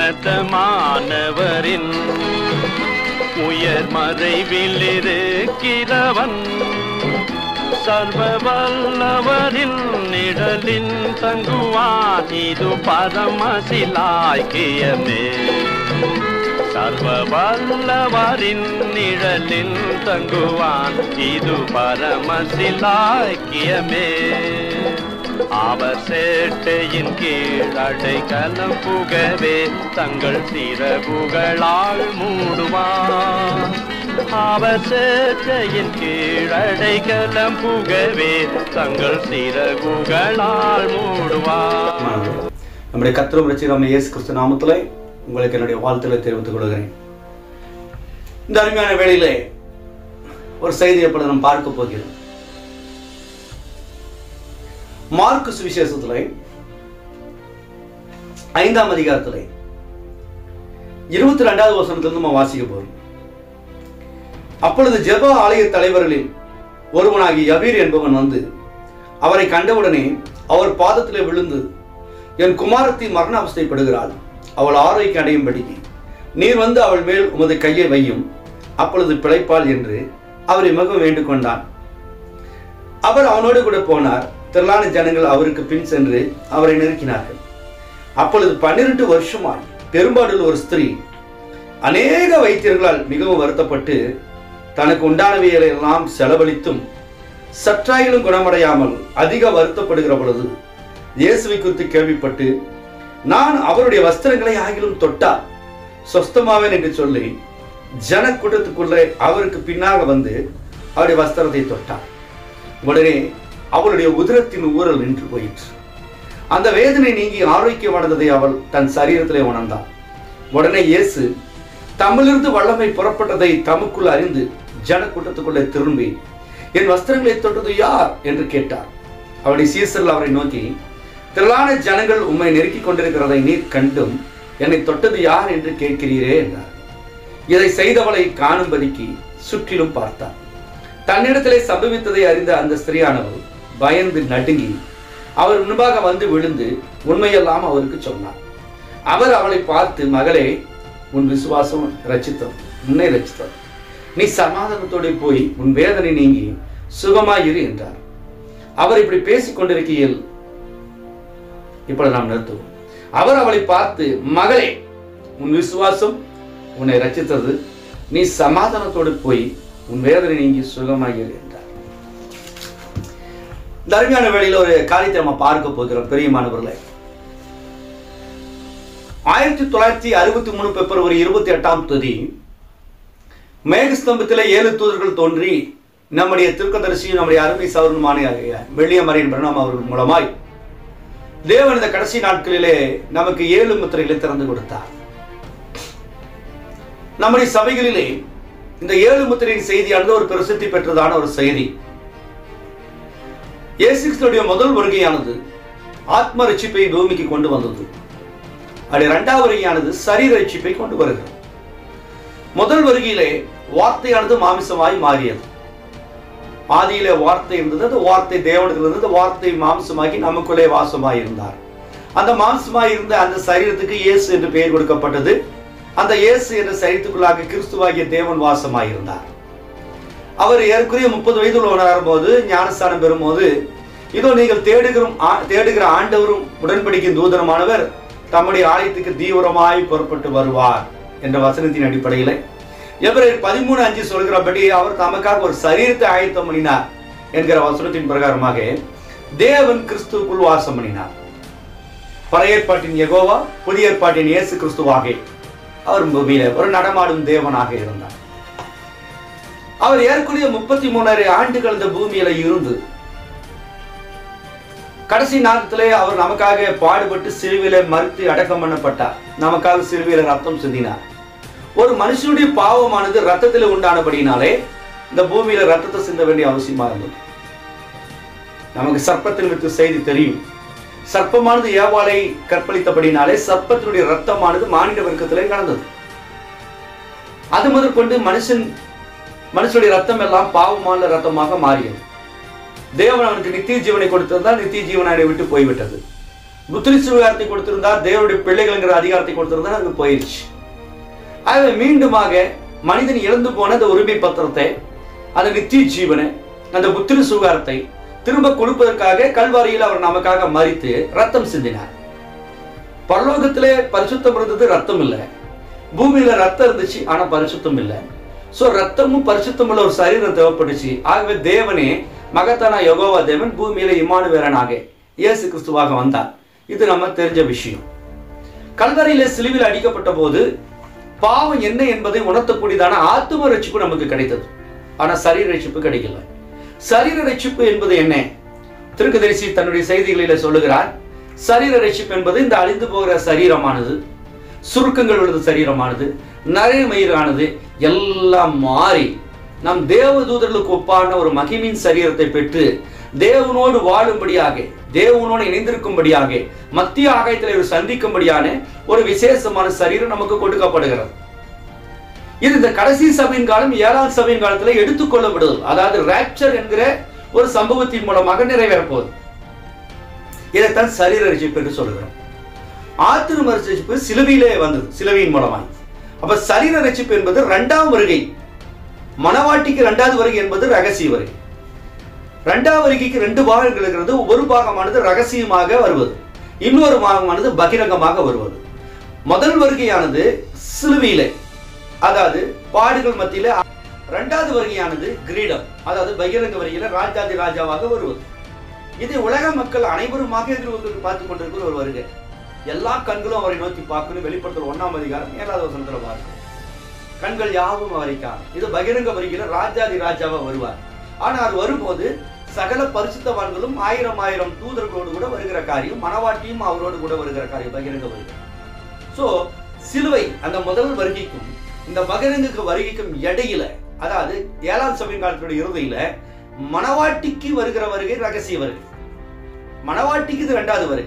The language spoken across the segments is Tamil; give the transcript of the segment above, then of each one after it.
உன்னதமானவரின் உயர் மறைவில் இருக்கிறவன் சர்வ வல்லவரின் நிழலின் தங்குவான் இது பரமசிலாய்க்கியமே சர்வ வல்லவரின் நிழலில் தங்குவான் இது பரமசிலாக்கியமே அவர் சேட்டையின் கீழ் அடைக்கலம் புகவே தங்கள் சிறகுகளால் மூடுவான் அவர் சேட்டையின் கீழ் அடைக்கலம் புகவே தங்கள் சிறகுகளால் மூடுவான் நம்முடைய கத்திரம் ரசிகராம இயேசு கிறிஸ்து நாமத்திலே உங்களுக்கு என்னுடைய வாழ்த்துக்களை தெரிவித்துக் கொள்கிறேன் இந்த அருமையான வேளையிலே ஒரு செய்தி எப்பொழுது நாம் பார்க்க போகிறோம் மார்க்கு சுவிசேஷத்திலே ஐந்தாம் அதிகாரத்திலே இருபத்தி ரெண்டாவது வசனத்திலிருந்து நம்ம வாசிக்க போறோம் அப்பொழுது ஜெப ஆலய தலைவர்களில் ஒருவனாகிய யபீர் என்பவன் வந்து அவரை கண்டவுடனே அவர் பாதத்திலே விழுந்து என் குமாரத்தி மரண அவஸ்தைப்படுகிறாள் அவள் ஆரோக்கியம் அடையும்படிக்கு நீர் வந்து அவள் மேல் உமது கையை வையும் அப்பொழுது பிழைப்பாள் என்று அவரை மிகவும் வேண்டிக் கொண்டான் அவர் அவனோடு கூட போனார் திரளான ஜனங்கள் அவருக்கு பின் சென்று அவரை நெருக்கினார்கள் அப்பொழுது பன்னிரண்டு வருஷமாய் பெரும்பாடுள்ள ஒரு ஸ்திரீ அநேக வைத்தியர்களால் மிகவும் வருத்தப்பட்டு தனக்கு உண்டானவைகளை எல்லாம் செலவழித்தும் சற்றாயிலும் குணமடையாமல் அதிக வருத்தப்படுகிற பொழுது இயேசுவை குறித்து கேள்விப்பட்டு நான் அவருடைய வஸ்திரங்களை ஆகிலும் தொட்டால் சொஸ்தமாவேன் என்று சொல்லி ஜன கூட்டத்துக்குள்ளே அவருக்கு பின்னாக வந்து அவருடைய வஸ்திரத்தை தொட்டார் உடனே அவளுடைய உதரத்தின் ஊரல் நின்று போயிற்று அந்த வேதனை நீங்கி ஆரோக்கியமானதை அவள் தன் சரீரத்திலே உணர்ந்தாள் உடனே இயேசு தம்மிலிருந்து வல்லமை புறப்பட்டதை தமக்குள் அறிந்து ஜன கூட்டத்துக்குள்ளே திரும்பி என் வஸ்திரங்களை தொட்டது யார் என்று கேட்டார் அவருடைய சீசரில் அவரை நோக்கி திரளான ஜனங்கள் உம்மை நெருக்கிக் கொண்டிருக்கிறதை நீர் கண்டும் என்னை தொட்டது யார் என்று கேட்கிறீரே என்றார் இதை செய்தவளை காணும்படிக்கு சுற்றிலும் பார்த்தார் தன்னிடத்திலே சம்பவித்ததை அறிந்த அந்த ஸ்திரீயானவள் பயந்து நடுங்கி அவர் முன்பாக வந்து விழுந்து உண்மையெல்லாம் அவருக்கு சொன்னார் அவர் அவளை பார்த்து மகளே உன் விசுவாசம் ரச்சித்தம் உன்னை ரச்சித்தம் நீ சமாதானத்தோடு போய் உன் வேதனை நீங்கி சுகமாயிரு என்றார் அவர் இப்படி பேசிக் கொண்டிருக்கையில் இப்பொழுது நாம் நிறுத்துவோம் அவர் அவளை பார்த்து மகளே உன் விசுவாசம் உன்னை ரச்சித்தது நீ சமாதானத்தோடு போய் உன் வேதனை நீங்கி சுகமாயிரு என்றார் இந்த அருமையான வேளையில் ஒரு காரியத்தை நம்ம பார்க்க போகிறோம் பெரியமானவர்களே ஆயிரத்தி தொள்ளாயிரத்தி அறுபத்தி மூணு பிப்ரவரி இருபத்தி எட்டாம் தேதி மேகஸ்தம்பத்தில் ஏழு தூதர்கள் தோன்றி நம்முடைய திருக்கதரிசியும் நம்முடைய அருமை சவரனுமான வெள்ளியமரின் பிரணம் அவர்கள் மூலமாய் தேவன் இந்த கடைசி நாட்களிலே நமக்கு ஏழு முத்திரைகளை திறந்து கொடுத்தார் நம்முடைய சபைகளிலே இந்த ஏழு முத்திரையின் செய்தியானது ஒரு பிரசித்தி பெற்றதான ஒரு செய்தி இயேசுடைய முதல் வருகையானது ஆத்ம ரட்சிப்பை பூமிக்கு கொண்டு வந்தது அப்படி இரண்டாவது வருகையானது சரீர ரட்சிப்பை கொண்டு வருகிறது முதல் வருகையிலே வார்த்தையானது மாமிசமாய் மாறியது ஆதியிலே வார்த்தை இருந்தது அந்த வார்த்தை தேவனத்தில் இருந்தது வார்த்தை மாம்சமாகி நமக்குள்ளே வாசமாய் இருந்தார் அந்த மாம்சமாய் இருந்த அந்த சரீரத்துக்கு இயேசு என்று பெயர் கொடுக்கப்பட்டது அந்த இயேசு என்ற சரீரத்துக்குள்ளாக கிறிஸ்துவாகிய தேவன் வாசமாய் இருந்தார் அவர் ஏற்குரிய முப்பது வயது உள்ளவனாகும் போது ஞானஸ்தானம் பெறும்போது இதோ நீங்கள் தேடுகிற தேடுகிற ஆண்டவரும் உடன்படிக்கும் தூதரமானவர் தம்முடைய ஆலயத்துக்கு தீவிரமாய் புறப்பட்டு வருவார் என்ற வசனத்தின் அடிப்படையில் எவரர் பதிமூணு அஞ்சு சொல்கிறபடி அவர் தமக்காக ஒரு சரீரத்தை ஆயத்தம் பண்ணினார் என்கிற வசனத்தின் பிரகாரமாக தேவன் கிறிஸ்துவுக்குள் வாசம் பண்ணினார் பழைய ஏற்பாட்டின் யெகோவா புதிய ஏற்பாட்டின் இயேசு கிறிஸ்துவாக அவர் பூமியில ஒரு நடமாடும் தேவனாக இருந்தார் அவர் ஏற்குரிய முப்பத்தி மூணரை ஆண்டுகள் இந்த பூமியில இருந்து கடைசி நாளத்திலே அவர் நமக்காக பாடுபட்டு சிறுவில மறுத்து அடக்கம் பண்ணப்பட்டார் நமக்காக சிறுவில ரத்தம் சிந்தினார் ஒரு மனுஷனுடைய பாவமானது ரத்தத்தில் உண்டானபடினாலே இந்த பூமியில ரத்தத்தை சிந்த வேண்டிய அவசியமா இருந்தது நமக்கு சர்ப்பத்தின் வித்து செய்தி தெரியும் சர்ப்பமானது ஏவாளை கற்பழித்தபடினாலே சர்ப்பத்தினுடைய ரத்தமானது மானிட வர்க்கத்திலே கடந்தது அது முதற்கொண்டு மனுஷன் மனுஷனுடைய ரத்தம் எல்லாம் பாவமான ரத்தமாக மாறியது தேவன் அவனுக்கு நித்திய ஜீவனை கொடுத்திருந்தால் நித்திய ஜீவனை விட்டு போய்விட்டது புத்திரி சுகாரத்தை கொடுத்திருந்தார் தேவனுடைய பிள்ளைகள்ங்கிற அதிகாரத்தை கொடுத்திருந்தார் அது போயிடுச்சு ஆகவே மீண்டுமாக மனிதன் இழந்து போன அந்த உரிமை பத்திரத்தை அந்த நித்திய ஜீவனை அந்த புத்திரி சுகாரத்தை திரும்ப கொடுப்பதற்காக கல்வாரியில் அவர் நமக்காக மறித்து ரத்தம் சிந்தினார் பரலோகத்திலே பரிசுத்தம் இருந்தது ரத்தம் இல்லை பூமியில ரத்தம் இருந்துச்சு ஆனா பரிசுத்தம் இல்லை சோ ரத்தமும் பரிசுத்தம் உள்ள ஒரு சரீரம் தேவைப்பட்டுச்சு ஆகவே தேவனே மகத்தான யெகோவா தேவன் பூமியில இமானுவேலனாக இயேசு கிறிஸ்துவாக வந்தார் இது நம்ம தெரிஞ்ச விஷயம் கல்வரையில சிலுவில் அடிக்கப்பட்ட போது பாவம் என்ன என்பதை உணர்த்தக்கூடியதான ஆத்தும ரட்சிப்பு நமக்கு கிடைத்தது ஆனா சரீர ரட்சிப்பு கிடைக்கல சரீர ரட்சிப்பு என்பது என்ன திருக்கதரிசி தன்னுடைய செய்திகளில சொல்லுகிறார் சரீர ரட்சிப்பு என்பது இந்த அழிந்து போகிற சரீரமானது சுருக்கங்கள் உள்ளது சரீரமானது நரைமயிரானது எல்லாம் மாறி நம் தேவதூதர்களுக்கு ஒப்பான ஒரு மகிமின் சரீரத்தை பெற்று தேவனோடு வாழும்படியாக தேவனோடு இணைந்திருக்கும்படியாக மத்திய ஆகாயத்தில் ஒரு சந்திக்கும்படியான ஒரு விசேஷமான சரீரம் நமக்கு கொடுக்கப்படுகிறது இது இந்த கடைசி சபையின் காலம் ஏழாம் சபையின் காலத்துல எடுத்துக்கொள்ளப்படுது அதாவது ராப்சர் என்கிற ஒரு சம்பவத்தின் மூலமாக நிறைவேறப் போகுது இதைத்தான் சரீர ரட்சிப்பு என்று சொல்லுகிறோம் ஆத்திர ரட்சிப்பு சிலுவையிலே வந்தது சிலுவையின் மூலமாய் அப்ப சரீர ரட்சிப்பு என்பது இரண்டாம் வருகை மணவாட்டிக்கு இரண்டாவது வருகை என்பது ரகசிய வருகை இரண்டாவது வருகைக்கு ரெண்டு பாகங்கள் இருக்கிறது ஒரு பாகமானது ரகசியமாக வருவது இன்னொரு பாகமானது பகிரங்கமாக வருவது முதல் வருகையானது சிலுவையிலே அதாவது பாடுகள் மத்தியில இரண்டாவது வருகையானது கிரீடம் அதாவது பகிரங்க வருகையில ராஜாதி ராஜாவாக வருவது இது உலக மக்கள் அனைவருமாக எதிர்பார்த்து பார்த்து கொண்டிருக்கிற ஒரு வருகை எல்லா கண்களும் அவரை நோக்கி பார்க்கணும் வெளிப்படுத்தல் ஒண்ணாம் அதிகாரம் ஏழாவது வசனத்துல பார்க்கணும் கண்கள் யாவும் அவரை காணும் இது பகிரங்க வருகையில ராஜாதி ராஜாவா வருவார் ஆனா அது வரும்போது சகல பரிசுத்தவான்களும் ஆயிரம் ஆயிரம் தூதர்களோடு கூட வருகிற காரியம் மணவாட்டியும் அவரோடு கூட வருகிற காரியம் பகிரங்க வருகை சோ சிலுவை அந்த முதல் வருகைக்கும் இந்த பகிரங்குக்கு வருகைக்கும் இடையில அதாவது ஏழாம் சபை காலத்துடைய இறுதியில மணவாட்டிக்கு வருகிற வருகை ரகசிய வருகை மணவாட்டிக்கு இது ரெண்டாவது வருகை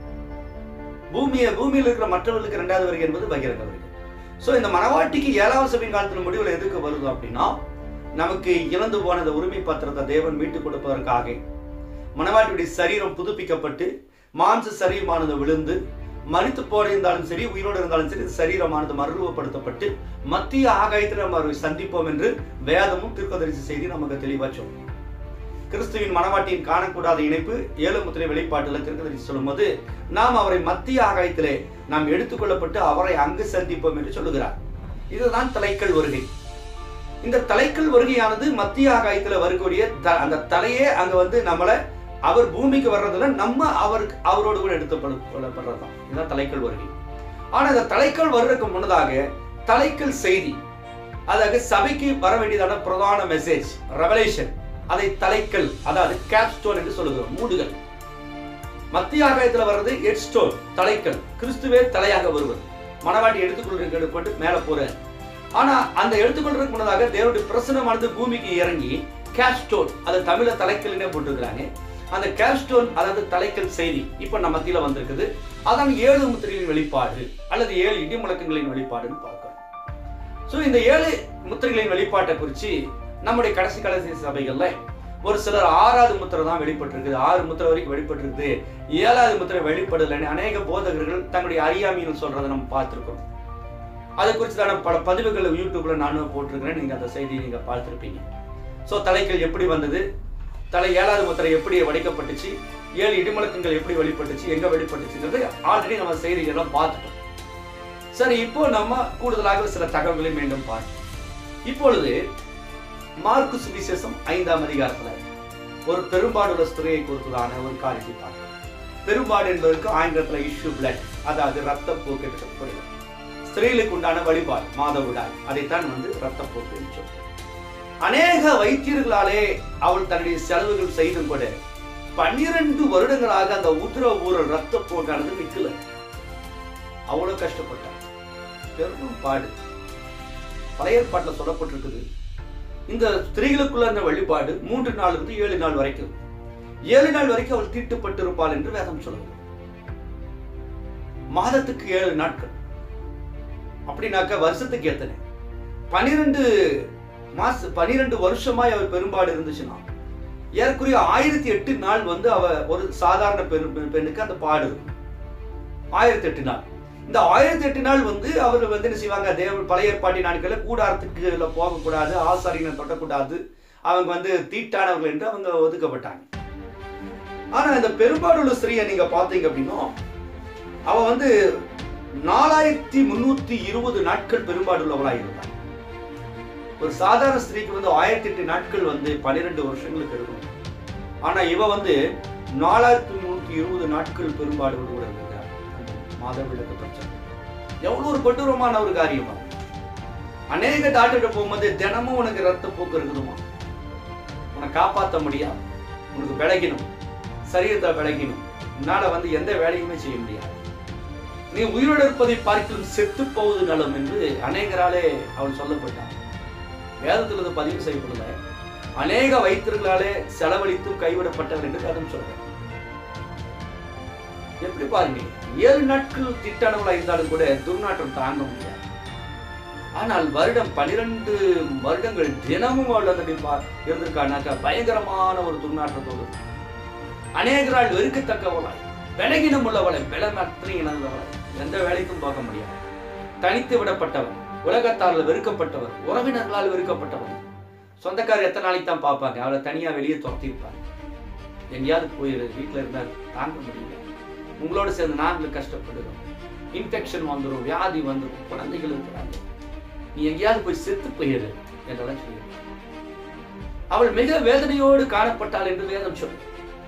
பூமியை பூமியில் இருக்கிற மற்றவர்களுக்கு இரண்டாவது வருகை என்பது பகிரங்க வருகை சோ இந்த மணவாட்டிக்கு ஏழாம் சபையின் காலத்துல முடிவுல எதுக்கு வருது அப்படின்னா நமக்கு இழந்து போன இந்த உரிமை பத்திரத்தை தேவன் மீட்டுக் கொடுப்பதற்காக மணவாட்டியுடைய சரீரம் புதுப்பிக்கப்பட்டு மாம்ச சரீரமானது விழுந்து மறித்து போயிருந்தாலும் சரி உயிரோடு இருந்தாலும் சரி இந்த சரீரமானது மறுரூபப்படுத்தப்பட்டு மத்திய ஆகாயத்தில் நம்ம அவரை சந்திப்போம் என்று வேதமும் தீர்க்கதரிசி செய்தி நமக்கு தெளிவா சொல்லும் கிறிஸ்துவின் மனவாட்டியின் காணக்கூடாத இணைப்பு ஏழு முத்திரை வெளிப்பாட்டில் தீர்க்கதரிசி சொல்லும்போது நாம் அவரை மத்திய ஆகாயத்திலே நாம் எடுத்துக்கொள்ளப்பட்டு அவரை அங்கு சந்திப்போம் என்று சொல்லுகிறார் இதுதான் தலைக்கல் வருகை இந்த தலைக்கல் வருகையானது மத்திய ஆகாயத்துல வரக்கூடிய த- அந்த தலையே அங்க வந்து நம்மளை அவர் பூமிக்கு வர்றதுல நம்ம அவருக்கு அவரோடு கூட எடுத்துக்கொள்ளப்படுறதுதான் இதுதான் தலைக்கல் வருகை ஆனா இந்த தலைக்கல் வர்றதுக்கு முன்னதாக தலைக்கல் செய்தி அதாவது சபைக்கு வர வேண்டியதான பிரதான மெசேஜ் ரெவலேஷன் அதை தலைக்கல் அதாவது கேப்ஸ்டோன் என்று சொல்லுகிறோம் மூடுகள் மத்திய ஆகாயத்துல வர்றது ஹெட்ஸ்டோன் தலைக்கல் கிறிஸ்துவே தலையாக வருவது மனவாட்டி எடுத்துக்கொள்றது மேல போற ஆனா அந்த எடுத்துக்கொள்றதுக்கு முன்னதாக தேவனுடைய பிரசனமானது பூமிக்கு இறங்கி கேப்ஸ்டோன் அது தமிழ தலைக்கல்னே போட்டிருக்கிறாங்க அந்த கேப்ஸ்டோன் அதாவது தலைக்கல் செய்தி இப்ப நம்ம மத்தியில வந்திருக்குது அதான் ஏழு முத்திரைகளின் வெளிப்பாடு அல்லது ஏழு இடி முழக்கங்களின் வெளிப்பாடுன்னு பார்க்கிறோம் சோ இந்த ஏழு முத்திரைகளின் வெளிப்பாட்டை குறித்து நம்முடைய கடைசி கடைசி சபைகள்ல ஒரு சிலர் ஆறாவது முத்திரை தான் வெளிப்பட்டிருக்குது ஆறு முத்திரை வரைக்கும் வெளிப்பட்டிருக்குது ஏழாவது முத்திரை வெளிப்படலைன்னு அநேக போதகர்கள் தங்களுடைய அறியாமையில் சொல்றதை நம்ம பார்த்திருக்கோம் அதை குறித்தான பல பதிவுகள் யூடியூப்ல நானும் போட்டிருக்கிறேன் நீங்க அந்த செய்தியை நீங்க பார்த்திருப்பீங்க சோ தலைகள் எப்படி வந்தது தலை ஏழாவது முத்திரை எப்படி வடிக்கப்பட்டுச்சு ஏழு இடிமுழக்கங்கள் எப்படி வெளிப்பட்டுச்சு எங்க வெளிப்பட்டுச்சுங்கிறது ஆல்ரெடி நம்ம செய்திகள்லாம் பார்த்துட்டோம் சரி இப்போ நம்ம கூடுதலாக சில தகவல்களை மீண்டும் பார்ப்போம் இப்பொழுது மார்க்கு சுவிசேஷம் ஐந்தாம் அதிகாரத்துல ஒரு பெரும்பாடுள்ள ஸ்திரியை குறித்ததான ஒரு காரியத்தை பார்க்கிறோம் பெரும்பாடு என்பதற்கு ஆங்கிலத்துல இஷ்யூ பிளட் அதாவது ரத்தப்போக்கு என்று சொல்லப்படுகிறது ஸ்திரீகளுக்கு உண்டான வழிபாடு மாதவிடாய் அதைத்தான் வந்து ரத்தப்போக்கு என்று சொல்றோம் அநேக வைத்தியர்களாலே அவள் தன்னுடைய செலவுகள் செய்தும் கூட பன்னிரண்டு வருடங்களாக அந்த உதிர ஊரல் ரத்தப்போக்கானது நிக்கல அவ்வளவு கஷ்டப்பட்டார் பெரும் பாடு பழைய ஏற்பாட்டில் சொல்லப்பட்டிருக்குது இந்த ஸ்திரீகளுக்குள்ள அந்த வழிபாடு மூன்று நாள் இருந்து ஏழு நாள் வரைக்கும் ஏழு நாள் வரைக்கும் அவள் தீட்டுப்பட்டு இருப்பாள் என்று வேதம் சொல்லுது மாதத்துக்கு ஏழு நாட்கள் அப்படின்னாக்க வருஷத்துக்கு எத்தனை பனிரெண்டு மாச பனிரெண்டு வருஷமாய் அவர் பெரும்பாடு இருந்துச்சுன்னா ஏறக்குறைய ஆயிரத்தி எட்டு நாள் வந்து அவ ஒரு சாதாரண பெண் பெண்ணுக்கு அந்த பாடு இருக்கும் ஆயிரத்தி எட்டு நாள் இந்த ஆயிரத்தி எட்டு நாள் வந்து அவர் வந்து என்ன செய்வாங்க தேவ பழைய ஏற்பாட்டி நாட்களில் கூடாரத்துக்கு இதுல போகக்கூடாது ஆசாரியனை தொட்டக்கூடாது அவங்க வந்து தீட்டானவர்கள் என்று அவங்க ஒதுக்கப்பட்டாங்க ஆனா இந்த பெரும்பாலுள்ள ஸ்திரீயை நீங்க பார்த்தீங்க அப்படின்னா அவ வந்து நாலாயிரத்தி முன்னூத்தி இருபது நாட்கள் பெரும்பாடுள்ளவளாக இருந்தாங்க ஒரு சாதாரண ஸ்திரீக்கு வந்து ஆயிரத்தி எட்டு நாட்கள் வந்து பன்னிரெண்டு வருஷங்களுக்கு இருக்கும் ஆனா இவ வந்து நாலாயிரத்தி முன்னூத்தி இருபது நாட்கள் பெரும்பாடு கூட இருந்தார் அந்த மாத விளக்கு பிரச்சனை எவ்வளவு ஒரு கொடூரமான ஒரு காரியமா அநேக டாக்டர்கிட்ட போகும்போது தினமும் உனக்கு ரத்த போக்கு இருக்குதுமா உன்னை காப்பாற்ற முடியாது உனக்கு விளைக்கணும் சரீரத்தை விளைக்கணும் உன்னால வந்து எந்த வேலையுமே செய்ய முடியாது நீ உயிரோடு இருப்பதை பார்க்கலும் செத்து போவது நலம் என்று அநேகராலே அவள் சொல்லப்பட்டார் வேதத்தில் இது பதிவு செய்யப்படல அநேக வைத்தியர்களாலே செலவழித்தும் கைவிடப்பட்டவர் என்று வேதம் சொல்றார் எப்படி பாருங்க ஏழு நாட்கள் திட்டானவளா இருந்தாலும் கூட துர்நாற்றம் தாங்க முடியாது ஆனால் வருடம் பனிரெண்டு வருடங்கள் தினமும் அவள் அந்த இருந்திருக்கானாக்கா பயங்கரமான ஒரு துர்நாற்றத்தோடு அநேகரால் வெறுக்கத்தக்கவளாய் விலகினம் உள்ளவளை விலமற்ற இணந்தவளை எந்த வேலைக்கும் பார்க்க முடியாது தனித்து விடப்பட்டவன் உலகத்தால் வெறுக்கப்பட்டவர் உறவினர்களால் வெறுக்கப்பட்டவர் சொந்தக்காரர் எத்தனை நாளைக்கு தான் பார்ப்பாங்க அவளை தனியா வெளியே துரத்திருப்பாங்க எங்கேயாவது போயிரு வீட்டில் இருந்தால் தாங்க முடியல உங்களோட சேர்ந்து நாங்களும் கஷ்டப்படுறோம் இன்ஃபெக்ஷன் வந்துடும் வியாதி வந்துடும் குழந்தைகள் இருக்கிறாங்க நீ எங்கேயாவது போய் செத்து போயிரு என்றெல்லாம் சொல்லி அவள் மிக வேதனையோடு காணப்பட்டாள் என்று வேதம் சொல்லு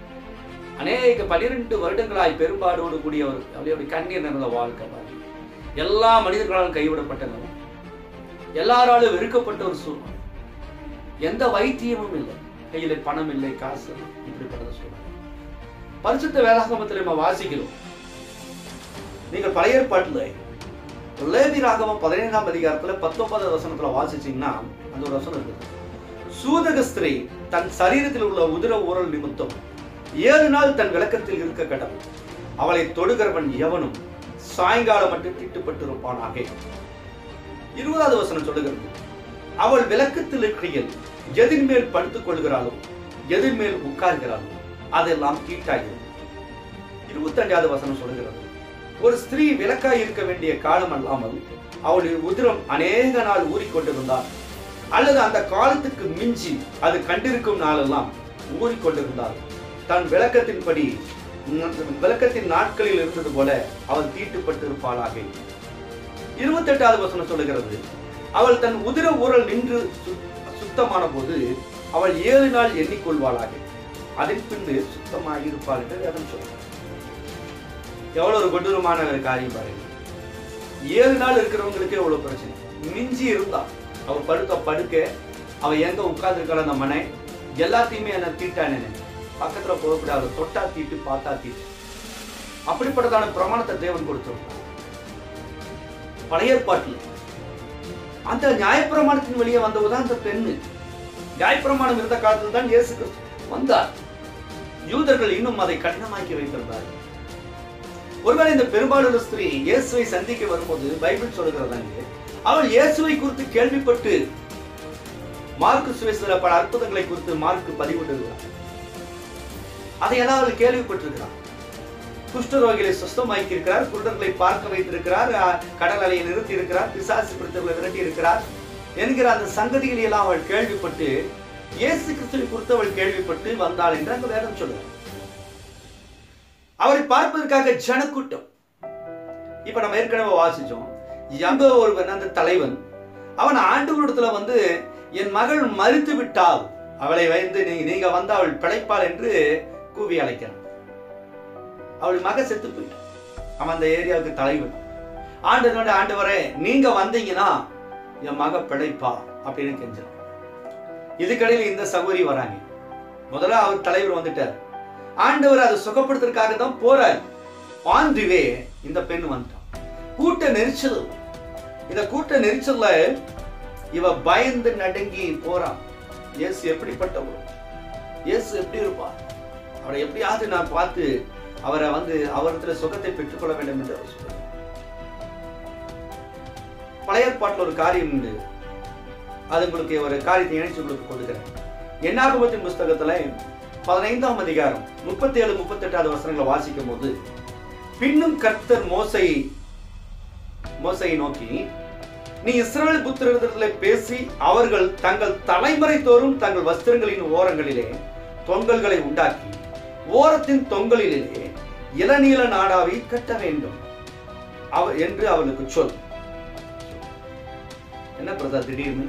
அநேக பனிரெண்டு வருடங்களாய் பெரும்பாடோடு கூடியவர் அவளுடைய கண்ணீர் நிறைந்த வாழ்க்கை பாருங்க. எல்லா மனிதர்களாலும் கைவிடப்பட்ட நிலை எல்லாராலும் வெறுக்கப்பட்ட ஒரு சூழ்நிலை எந்த வைத்தியமும் இல்லை கையில பணம் இல்லை காசு இல்லை. இப்படிப்பட்ட சூழ்நிலை பரிசுத்த வேதாகமத்தில் நம்ம வாசிக்கிறோம் நீங்கள் பழைய ஏற்பாட்டுல லேவி ராகவம் பதினைந்தாம் அதிகாரத்துல பத்தொன்பதாவது வசனத்துல வாசிச்சீங்கன்னா அந்த ஒரு வசனம் இருக்குது சூதக ஸ்திரீ தன் சரீரத்தில் உள்ள உதிர ஊரல் நிமித்தம் ஏழு நாள் தன் விளக்கத்தில் இருக்க கடவுள் அவளை தொடுகிறவன் எவனும் சாயங்காலம் மட்டும் திட்டுப்பட்டிருப்பானாக இருபதாவது வசனம் சொல்லுகிறது அவள் விளக்கத்தில் இருக்கையில் எதின் மேல் படுத்துக் கொள்கிறாளோ எதின் மேல் உட்கார்கிறாளோ அதெல்லாம் தீட்டாகிறது இருபத்தஞ்சாவது வசனம் சொல்லுகிறது ஒரு ஸ்திரீ விளக்காய் இருக்க வேண்டிய காலம் அல்லாமல் அவளுடைய உதிரம் அநேக நாள் ஊறிக்கொண்டிருந்தார் அல்லது அந்த காலத்துக்கு மிஞ்சி அது கண்டிருக்கும் நாளெல்லாம் ஊறிக்கொண்டிருந்தார் தன் விளக்கத்தின்படி ந- விளக்கத்தின் நாட்களில் இருந்தது போல அவள் தீட்டுப்பட்டிருப்பாளாக இருபத்தெட்டாவது வசனம் சொல்லுகிறது அவள் தன் உதிர ஊரல் நின்று சு- சுத்தமான போது அவள் ஏழு நாள் எண்ணிக்கொள்வாளாக அதன் பின்பு சுத்தமாக இருப்பாள் என்று வேதம் சொல்லுகிறது எவ்வளவு ஒரு கொடூரமான ஒரு காரியம் பாருங்க ஏழு நாள் இருக்கிறவங்களுக்கே எவ்வளவு பிரச்சனை மிஞ்சி இருந்தா அவ படுக்க படுக்க அவ எங்க உட்கார்ந்துருக்காள் அந்த மனை எல்லாத்தையுமே என்ன தீட்டானே பக்கத்துல போகக்கூடாது தொட்டா தீட்டு பார்த்தா தீட்டு அப்படிப்பட்டதான பிரமாணத்தை தேவன் கொடுத்திருந்தார் பழைய ஏற்பாட்டில் அந்த நியாயப்பிரமாணத்தின் வழியே வந்தவுதான் அந்த பெண்ணு நியாயப்பிரமாணம் இருந்த காலத்தில் தான் இயேசு கிறிஸ்து வந்தார் யூதர்கள் இன்னும் அதை கடினமாக்கி வைத்திருந்தார்கள் ஒருவேளை இந்த பெரும்பாலுள்ள ஸ்திரீ இயேசுவை சந்திக்க வரும்போது பைபிள் சொல்லுகிறதாங்க அவள் இயேசுவை குறித்து கேள்விப்பட்டு மார்க்கு சுவேசில பல அற்புதங்களை குறித்து மார்க்கு பதிவிட்டிருக்கிறார் அதையெல்லாம் அவள் கேள்விப்பட்டிருக்கிறார் குஷ்டரோகிகளை சுஸ்தமாக்கி இருக்கிறார் குருடர்களை பார்க்க வைத்திருக்கிறார் அஹ், கடல் அலையை நிறுத்தி இருக்கிறார் பிசாசு பிடித்தவர்களை விரட்டி இருக்கிறார் என்கிற அந்த சங்கதிகளை எல்லாம் அவள் கேள்விப்பட்டு இயேசு கிறிஸ்துவை குறித்து அவள் கேள்விப்பட்டு வந்தாள் என்று அந்த வேதம் சொல்லுகிறார் அவரை பார்ப்பதற்காக ஜனக்கூட்டம் இப்ப நம்ம ஏற்கனவே வாசிச்சோம் எங்க ஒருவன் அந்த தலைவன் அவன் ஆண்டவரிடத்துல வந்து என் மகள் மறித்து விட்டால் அவளை வைந்து நீங்க நீங்க வந்து அவள் பிழைப்பாள் என்று கூவி அழைக்கிறான் அவள் மக செத்து போயிட்டான் அவன் அந்த ஏரியாவுக்கு தலைவன் ஆண்டவனோட ஆண்டவரே நீங்க வந்தீங்கன்னா என் மக பிழைப்பா அப்படின்னு கெஞ்சான் இதுக்கடையில் இந்த சகோதரி வராங்க முதல்ல அவர் தலைவர் வந்துட்டார் ஆண்டவர் அதை சுகப்படுத்துறதுக்காக தான் போறார் ஆன் தி வே இந்த பெண் வந்துட்டான் கூட்ட நெரிச்சல் இந்த கூட்ட நெரிச்சல்ல இவ பயந்து நடுங்கி போறான் இயேசு எப்படிப்பட்டவர் இயேசு எப்படி இருப்பார் அவரை எப்படியாவது நான் பார்த்து அவரை வந்து அவரிடத்துல சுகத்தை பெற்றுக்கொள்ள வேண்டும் என்று அவர் சொல்றார் பழைய ஏற்பாட்டுல ஒரு காரியம் உண்டு அது உங்களுக்கு ஒரு காரியத்தை இணைச்சு உங்களுக்கு கொடுக்கிறேன் என்னாகமத்தின் புஸ்தகத்துல பதினைந்தாம் அதிகாரம் முப்பத்தி ஏழு முப்பத்தி எட்டாவது வசனங்களை வாசிக்கும் போது பின்னும் கர்த்தர் மோசையை மோசையை நோக்கி நீ இஸ்ரவேல் புத்திரத்தில் பேசி அவர்கள் தங்கள் தலைமுறை தோறும் தங்கள் வஸ்திரங்களின் ஓரங்களிலே தொங்கல்களை உண்டாக்கி ஓரத்தின் தொங்கலிலே இளநீல நாடாவை கட்ட வேண்டும் அவ என்று அவளுக்கு சொல் என்ன பிரதா திடீர்னு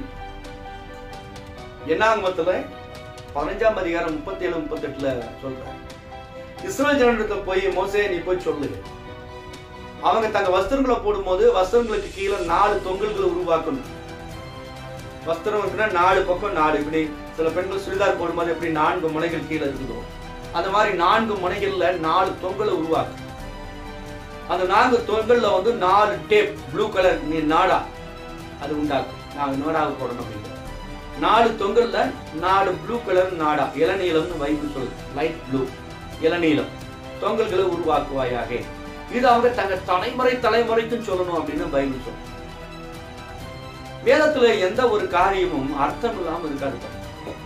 என்னாகமத்துல பதினஞ்சாம் அதிகாரம் முப்பத்தி ஏழு முப்பத்தி எட்டுல சொல்றாங்க இஸ்ரேல் ஜனங்களுக்கு போய் மோசே நீ போய் சொல்லு அவங்க தங்க வஸ்திரங்களை போடும்போது வஸ்திரங்களுக்கு கீழே நாலு தொங்கல்களை உருவாக்கணும் வஸ்திரம் இருக்குன்னா நாலு பக்கம் நாலு இப்படி சில பெண்கள் சுடிதார் போடும்போது எப்படி நான்கு முனைகள் கீழே இருக்குதோ அந்த மாதிரி நான்கு முனைகள்ல நாலு தொங்கலை உருவாக்கு அந்த நான்கு தொங்கல்ல வந்து நாலு டேப் ப்ளூ கலர் நீ நாடா அது உண்டாக்கும் நாங்கள் நாடாக போடணும் அப்படிங்கிற நாலு தொங்கல்ல நாலு ப்ளூ கலர் நாடா இளநீளம்னு பைபிள் சொல்லுது லைட் ப்ளூ இளநீளம் தொங்கல்களை உருவாக்குவாயாக இது அவங்க தங்க தலைமுறை தலைமுறைக்கும் சொல்லணும் அப்படின்னு பைபிள் சொல்லுது வேதத்துல எந்த ஒரு காரியமும் அர்த்தம் இல்லாம இருக்காது பாருங்க.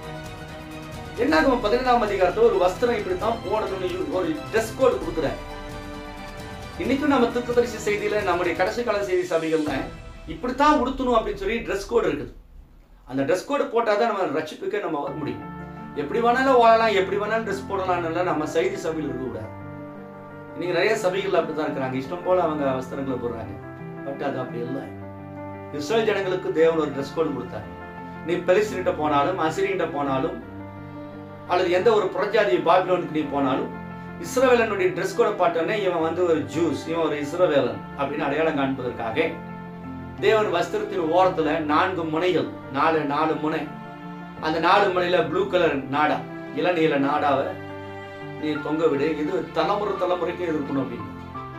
என்னாகும் பதினேழாம் அதிகாரத்துல ஒரு வஸ்திரம் இப்படித்தான் போடணும்னு ஒரு ட்ரெஸ் கோடு கொடுக்குறாரு இன்னைக்கும் நம்ம திருத்தரிசி செய்தியில நம்முடைய கடைசி கால செய்தி சபைகள்ல இப்படித்தான் உடுத்தணும் அப்படின்னு சொல்லி ட்ரெஸ் கோடு இருக்குது அந்த ட்ரெஸ் கோடு போட்டாதான் நம்ம ரட்சிப்புக்கே நம்ம வர முடியும் எப்படி வேணாலும் வாழலாம் எப்படி வேணாலும் ட்ரெஸ் போடலாம்னு நம்ம செய்தி சபையில் இருக்க கூடாது இன்னைக்கு நிறைய சபைகள் அப்படித்தான் இருக்கிறாங்க இஷ்டம் போல அவங்க வஸ்திரங்களை போடுறாங்க பட் அது அப்படி இல்லை இஸ்ரேல் ஜனங்களுக்கு தேவன் ஒரு ட்ரெஸ் கோடு கொடுத்தார் நீ பெலிஸ்டின்கிட்ட போனாலும் அசிரியன்ட்ட போனாலும் அல்லது எந்த ஒரு புறஜாதி பாபிலோனுக்கு நீ போனாலும் இஸ்ரவேலனுடைய ட்ரெஸ் கோடை பார்த்தோன்னே இவன் வந்து ஒரு ஜூஸ் இவன் ஒரு இஸ்ரவேலன் அப்படின்னு அடையாளம் காண்பதற்காக தேவன் வஸ்திரத்தின் ஓரத்துல நான்கு முனைகள் நாலு நாலு முனை அந்த நாலு முனையில ப்ளூ கலர் நாடா இளநீல நாடாவை நீ தொங்க விடு இது தலைமுறை தலைமுறைக்கு இருக்கணும் அப்படின்னு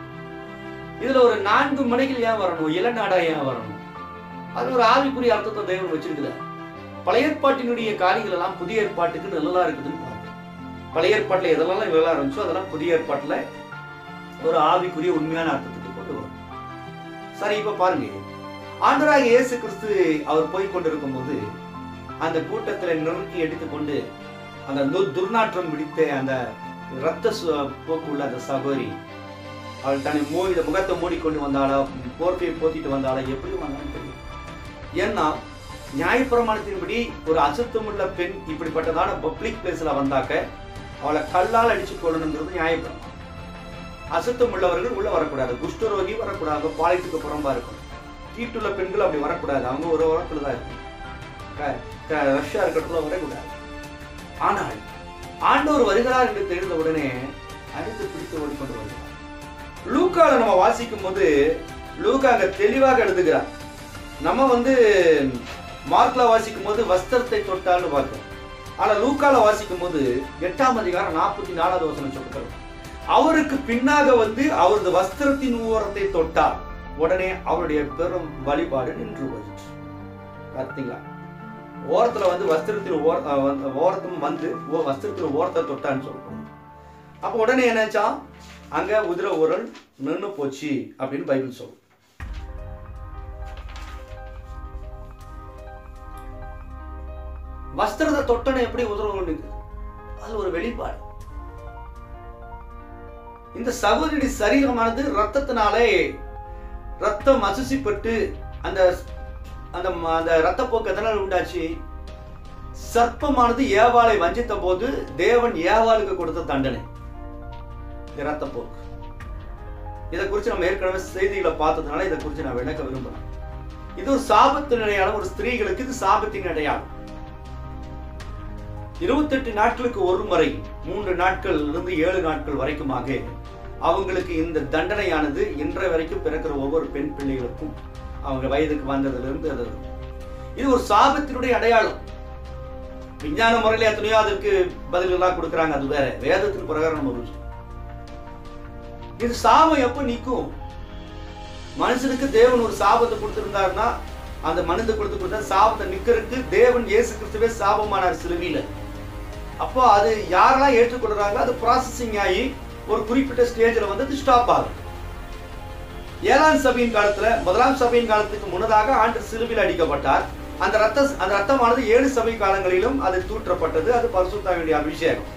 இதுல ஒரு நான்கு முனைகள் ஏன் வரணும் இளநாடா ஏன் வரணும் அது ஒரு ஆவிக்குரிய அர்த்தத்தை தேவன் வச்சிருக்கிறார் பழைய ஏற்பாட்டினுடைய காரியங்கள் எல்லாம் புதிய ஏற்பாட்டுக்கு நல்லா இருக்குதுன்னு பாருங்க பழைய ஏற்பாட்டுல எதெல்லாம் நல்லா இருந்துச்சோ அதெல்லாம் புதிய ஏற்பாட்டுல ஒரு ஆவிக்குரிய உண்மையான அர்த்தத்துக்கு கொண்டு வரும் சரி இப்ப பாருங்க ஆண்டராக இயேசு கிறிஸ்து அவர் போய் கொண்டிருக்கும் போது அந்த கூட்டத்துல நெருக்கி எடுத்துக்கொண்டு அந்த து- துர்நாற்றம் பிடித்த அந்த இரத்த சு- போக்கு உள்ள அந்த சகோரி அவள் தன்னை மூடி முகத்தை மூடிக்கொண்டு வந்தாளா போர்வையை போத்திட்டு வந்தாளா எப்படி வந்தாலும் தெரியும் ஏன்னா நியாயப்பிரமாணத்தின்படி ஒரு அசுத்தமுள்ள பெண் இப்படிப்பட்டதான பப்ளிக் பிளேஸ்ல வந்தாக்க அவளை கல்லால் அடிச்சு கொள்ளணுங்கிறது நியாயப்பிரமாணம் அசுத்தம் உள்ளவர்கள் உள்ள வரக்கூடாது குஷ்டரோகி வரக்கூடாது பாலியத்துக்கு புறம்பா இருக்கணும் தீட்டுள்ள பெண்கள் அப்படி வரக்கூடாது அவங்க ஒரு உரத்துல தான் இருக்கணும் க- க- ரஷ்யா இருக்கிறதுல வரக்கூடாது ஆனால் ஆண்டவர் வருகிறார் என்று தெரிந்த உடனே அடித்து பிடித்து ஓடிக்கொண்டு வருகிறார் லூக்கால நம்ம வாசிக்கும் போது லூக்கா அங்க தெளிவாக எழுதுகிறார் நம்ம வந்து மார்க்ல வாசிக்கும் போது வஸ்திரத்தை தொட்டால்னு பார்க்கிறோம் ஆனா லூக்கால வாசிக்கும் போது எட்டாம் அதிகாரம் நாற்பத்தி நாலாவது வசனம் சொல்லப்படுது அவருக்கு பின்னாக வந்து அவரது வஸ்திரத்தின் ஓரத்தை தொட்டார் உடனே அவருடைய பெரும் வழிபாடு நின்று போயிடுச்சு பார்த்தீங்களா ஓரத்துல வந்து வஸ்திரத்தின் ஓர அஹ் வந்து ஓரத்தும் வந்து ஓ- வஸ்திரத்தின் ஓரத்தை தொட்டான்னு சொல்லப்படுது அப்போ உடனே என்னாச்சா அங்க உதிர உரல் நின்று போச்சு அப்படின்னு பைபிள் சொல்லும் வஸ்திரத்தை தொட்டனை எப்படி உதரம் நிற்குது அது ஒரு வெளிப்பாடு இந்த சகோதரி சரீரமானது ரத்தத்தினாலே ரத்தம் அசுசிப்பட்டு அந்த அந்த ம- அந்த ரத்தப்போக்கு எதனால் உண்டாச்சு சர்ப்பமானது ஏவாளை வஞ்சித்த போது தேவன் ஏவாளுக்கு கொடுத்த தண்டனை இந்த ரத்தப்போக்கு இதை குறித்து நம்ம ஏற்கனவே செய்திகளை பார்த்ததுனால இதை குறித்து நான் விளக்க விரும்புறேன் இது ஒரு சாபத்தின் அடையாளம் ஒரு ஸ்திரீகளுக்கு இது சாபத்தின் அடையாளம் இருபத்தெட்டு நாட்களுக்கு ஒரு முறை மூன்று நாட்கள் இருந்து ஏழு நாட்கள் வரைக்குமாக அவங்களுக்கு இந்த தண்டனையானது இன்றைய வரைக்கும் பிறக்கிற ஒவ்வொரு பெண் பிள்ளைகளுக்கும் அவங்க வயதுக்கு வந்ததிலிருந்து அது இது ஒரு சாபத்தினுடைய அடையாளம் விஞ்ஞான முறையில எத்தனையோ அதற்கு பதில்களாக கொடுக்குறாங்க அது வேற வேதத்தின் பிரகாரம் நம்ம ருசி இது சாபம் எப்ப நீக்கும் மனுஷனுக்கு தேவன் ஒரு சாபத்தை கொடுத்திருந்தாருன்னா அந்த மனித கொடுத்து கொடுத்த சாபத்தை நிக்கிறதுக்கு தேவன் இயேசு கிறிஸ்துவே சாபமானார் சிலுவையில அப்போ அது யாரெல்லாம் ஏற்றுக்கொள்றாங்க அது ப்ராசஸிங் ஆகி ஒரு குறிப்பிட்ட ஸ்டேஜில் வந்து அது ஸ்டாப் ஆகும் ஏழாம் சபையின் காலத்துல முதலாம் சபையின் காலத்துக்கு முன்னதாக ஆண்டு சிலுவையில் அடிக்கப்பட்டார் அந்த ரத்த அந்த ரத்தமானது ஏழு சபை காலங்களிலும் அது தூற்றப்பட்டது அது பரிசுத்தாவினுடைய அபிஷேகம்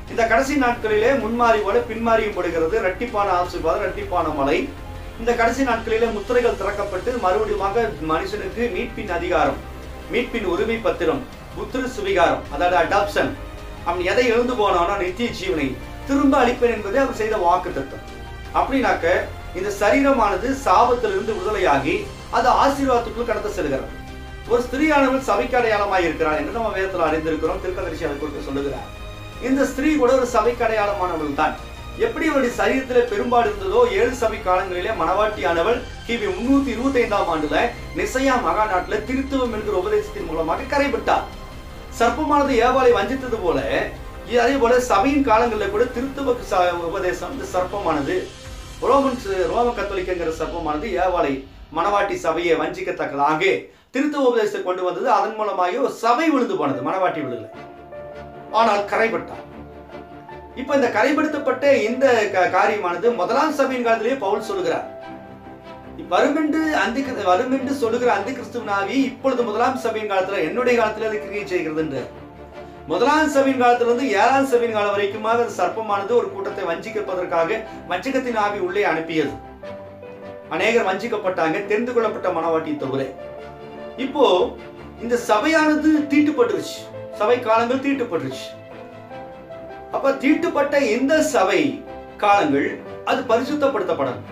இந்த கடைசி நாட்களிலே முன்மாறி போல பின்மாறியும் படுகிறது ரட்டிப்பான ஆசீர்வாதம் ரட்டிப்பான மலை இந்த கடைசி நாட்களிலே முத்திரைகள் திறக்கப்பட்டு மறுபடியுமாக மனுஷனுக்கு மீட்பின் அதிகாரம் மீட்பின் உரிமை பத்திரம் புத்திர சுவிகாரம் அதாவது அடாப்ஷன் அவன் எதை எழுந்து போனானோ நித்திய ஜீவனை திரும்ப அளிப்பேன் என்பதே அவர் செய்த வாக்கு தத்துவம் அப்படின்னாக்க இந்த சரீரமானது சாபத்திலிருந்து விடுதலையாகி அது ஆசீர்வாதத்துக்குள் கடத்த செல்கிறது ஒரு ஸ்திரீயானவள் சபைக்கு அடையாளமாய் இருக்கிறாள் என்று நம்ம வேதத்தில் அறிந்திருக்கிறோம் திருக்கதரிசி அதை குறித்து சொல்லுகிறார் இந்த ஸ்திரீ கூட ஒரு சபைக்கு அடையாளமானவள் தான் எப்படி அவருடைய சரீரத்திலே பெரும்பாடு இருந்ததோ ஏழு சபை காலங்களிலே மணவாட்டியானவள் கிபி முன்னூத்தி இருபத்தி ஐந்தாம் ஆண்டுல நிசையா மகாநாட்டுல திருத்துவம் என்கிற உபதேசத்தின் மூலமாக கரைபட்டார் சர்ப்பமானது ஏவாளை வஞ்சித்தது போல இ- அதே போல சபையின் காலங்களில் கூட திருத்துவ ச- உபதேசம் இந்த சர்ப்பமானது ரோமன் ச- ரோம கத்தோலிக்கங்கிற சர்ப்பமானது ஏவாளை மணவாட்டி சபையை வஞ்சிக்கத்தக்கதாக திருத்துவ உபதேசத்தை கொண்டு வந்தது அதன் மூலமாக ஒரு சபை விழுந்து போனது மணவாட்டி விழுகல ஆனால் கரைபட்டார் இப்ப இந்த கரைப்படுத்தப்பட்ட இந்த க- காரியமானது முதலாம் சபையின் காலத்திலேயே பவுல் சொல்லுகிறார் வருமென்று அந்தி வருமென்று சொல்லுகிற அந்தி கிறிஸ்துவனாவி இப்பொழுது முதலாம் சபையின் காலத்துல என்னுடைய காலத்துல அது கிரியை செய்கிறது என்று முதலாம் சபையின் காலத்துல இருந்து ஏழாம் சபையின் காலம் வரைக்குமாக அந்த சர்ப்பமானது ஒரு கூட்டத்தை வஞ்சிக்கப்பதற்காக வஞ்சகத்தின் ஆவி உள்ளே அனுப்பியது அநேகர் வஞ்சிக்கப்பட்டாங்க தெரிந்து கொள்ளப்பட்ட மனவாட்டியை தவிர இப்போ இந்த சபையானது தீட்டுப்பட்டுருச்சு சபை காலங்கள் தீட்டுப்பட்டுருச்சு அப்ப தீட்டுப்பட்ட இந்த சபை காலங்கள் அது பரிசுத்தப்படுத்தப்படணும்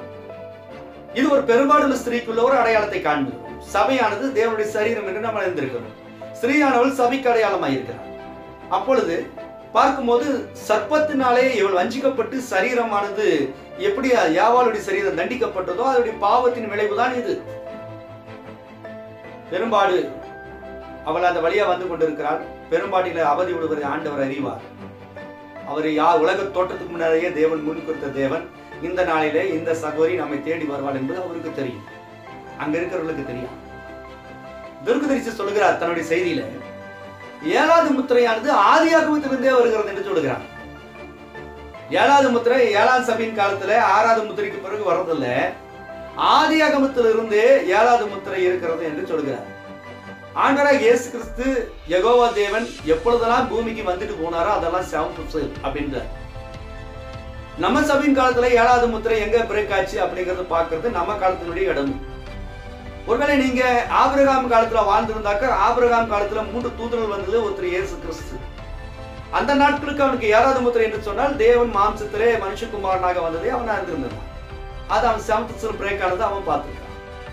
இது ஒரு பெரும்பாடுள்ள ஸ்திரீக்குள்ள ஒரு அடையாளத்தை காண்பிக்கும் சபையானது தேவனுடைய சரீரம் என்று நாம் அறிந்திருக்கிறோம் ஸ்திரீயானவள் சபைக்கு அடையாளமாக இருக்கிறார் அப்பொழுது பார்க்கும்போது சர்ப்பத்தினாலே இவள் வஞ்சிக்கப்பட்டு சரீரமானது எப்படி யாவாளுடைய சரீரம் தண்டிக்கப்பட்டதோ அதனுடைய பாவத்தின் விளைவுதான் இது பெரும்பாடு அவள் அந்த வழியா வந்து கொண்டிருக்கிறாள் பெரும்பாட்டில அவதி விடுவதை ஆண்டவர் அறிவார் அவர் யார் உலக தோட்டத்துக்கு முன்னாலேயே தேவன் முன் குறித்த தேவன் இந்த நாளிலே இந்த சகோதரி நம்மை தேடி வருவாள் என்பது அவருக்கு தெரியும் அங்க இருக்கிறவர்களுக்கு தெரியும் துர்கதரிசி சொல்லுகிறார் தன்னுடைய செய்தியில ஏழாவது முத்திரையானது ஆதியாகமத்திலிருந்தே வருகிறது என்று சொல்லுகிறார் ஏழாவது முத்திரை ஏழாம் சபையின் காலத்துல ஆறாவது முத்திரைக்கு பிறகு வர்றதில்ல ஆதியாகமத்திலிருந்தே ஏழாவது முத்திரை இருக்கிறது என்று சொல்லுகிறார் ஆண்டவராக இயேசு கிறிஸ்து யெகோவா தேவன் எப்பொழுதெல்லாம் பூமிக்கு வந்துட்டு போனாரோ அதெல்லாம் செவன்த் அப்படின்றார் நம்ம சபையின் காலத்துல ஏழாவது முத்திரை எங்க பிரேக் ஆச்சு அப்படிங்கறது பாக்குறது நம்ம காலத்தினுடைய இடம் ஒருவேளை நீங்க ஆபிரகாம் காலத்துல வாழ்ந்திருந்தாக்க ஆபிரகாம் காலத்துல மூன்று தூதர்கள் வந்தது ஒருத்தர் இயேசு கிறிஸ்து அந்த நாட்களுக்கு அவனுக்கு ஏழாவது முத்திரை என்று சொன்னால் தேவன் மாம்சத்திலே மனுஷகுமாரனாக வந்ததை அவன் அறிந்திருந்தான் அது அவன் செவன்த் பிரேக் ஆனது அவன் பார்த்திருக்கான்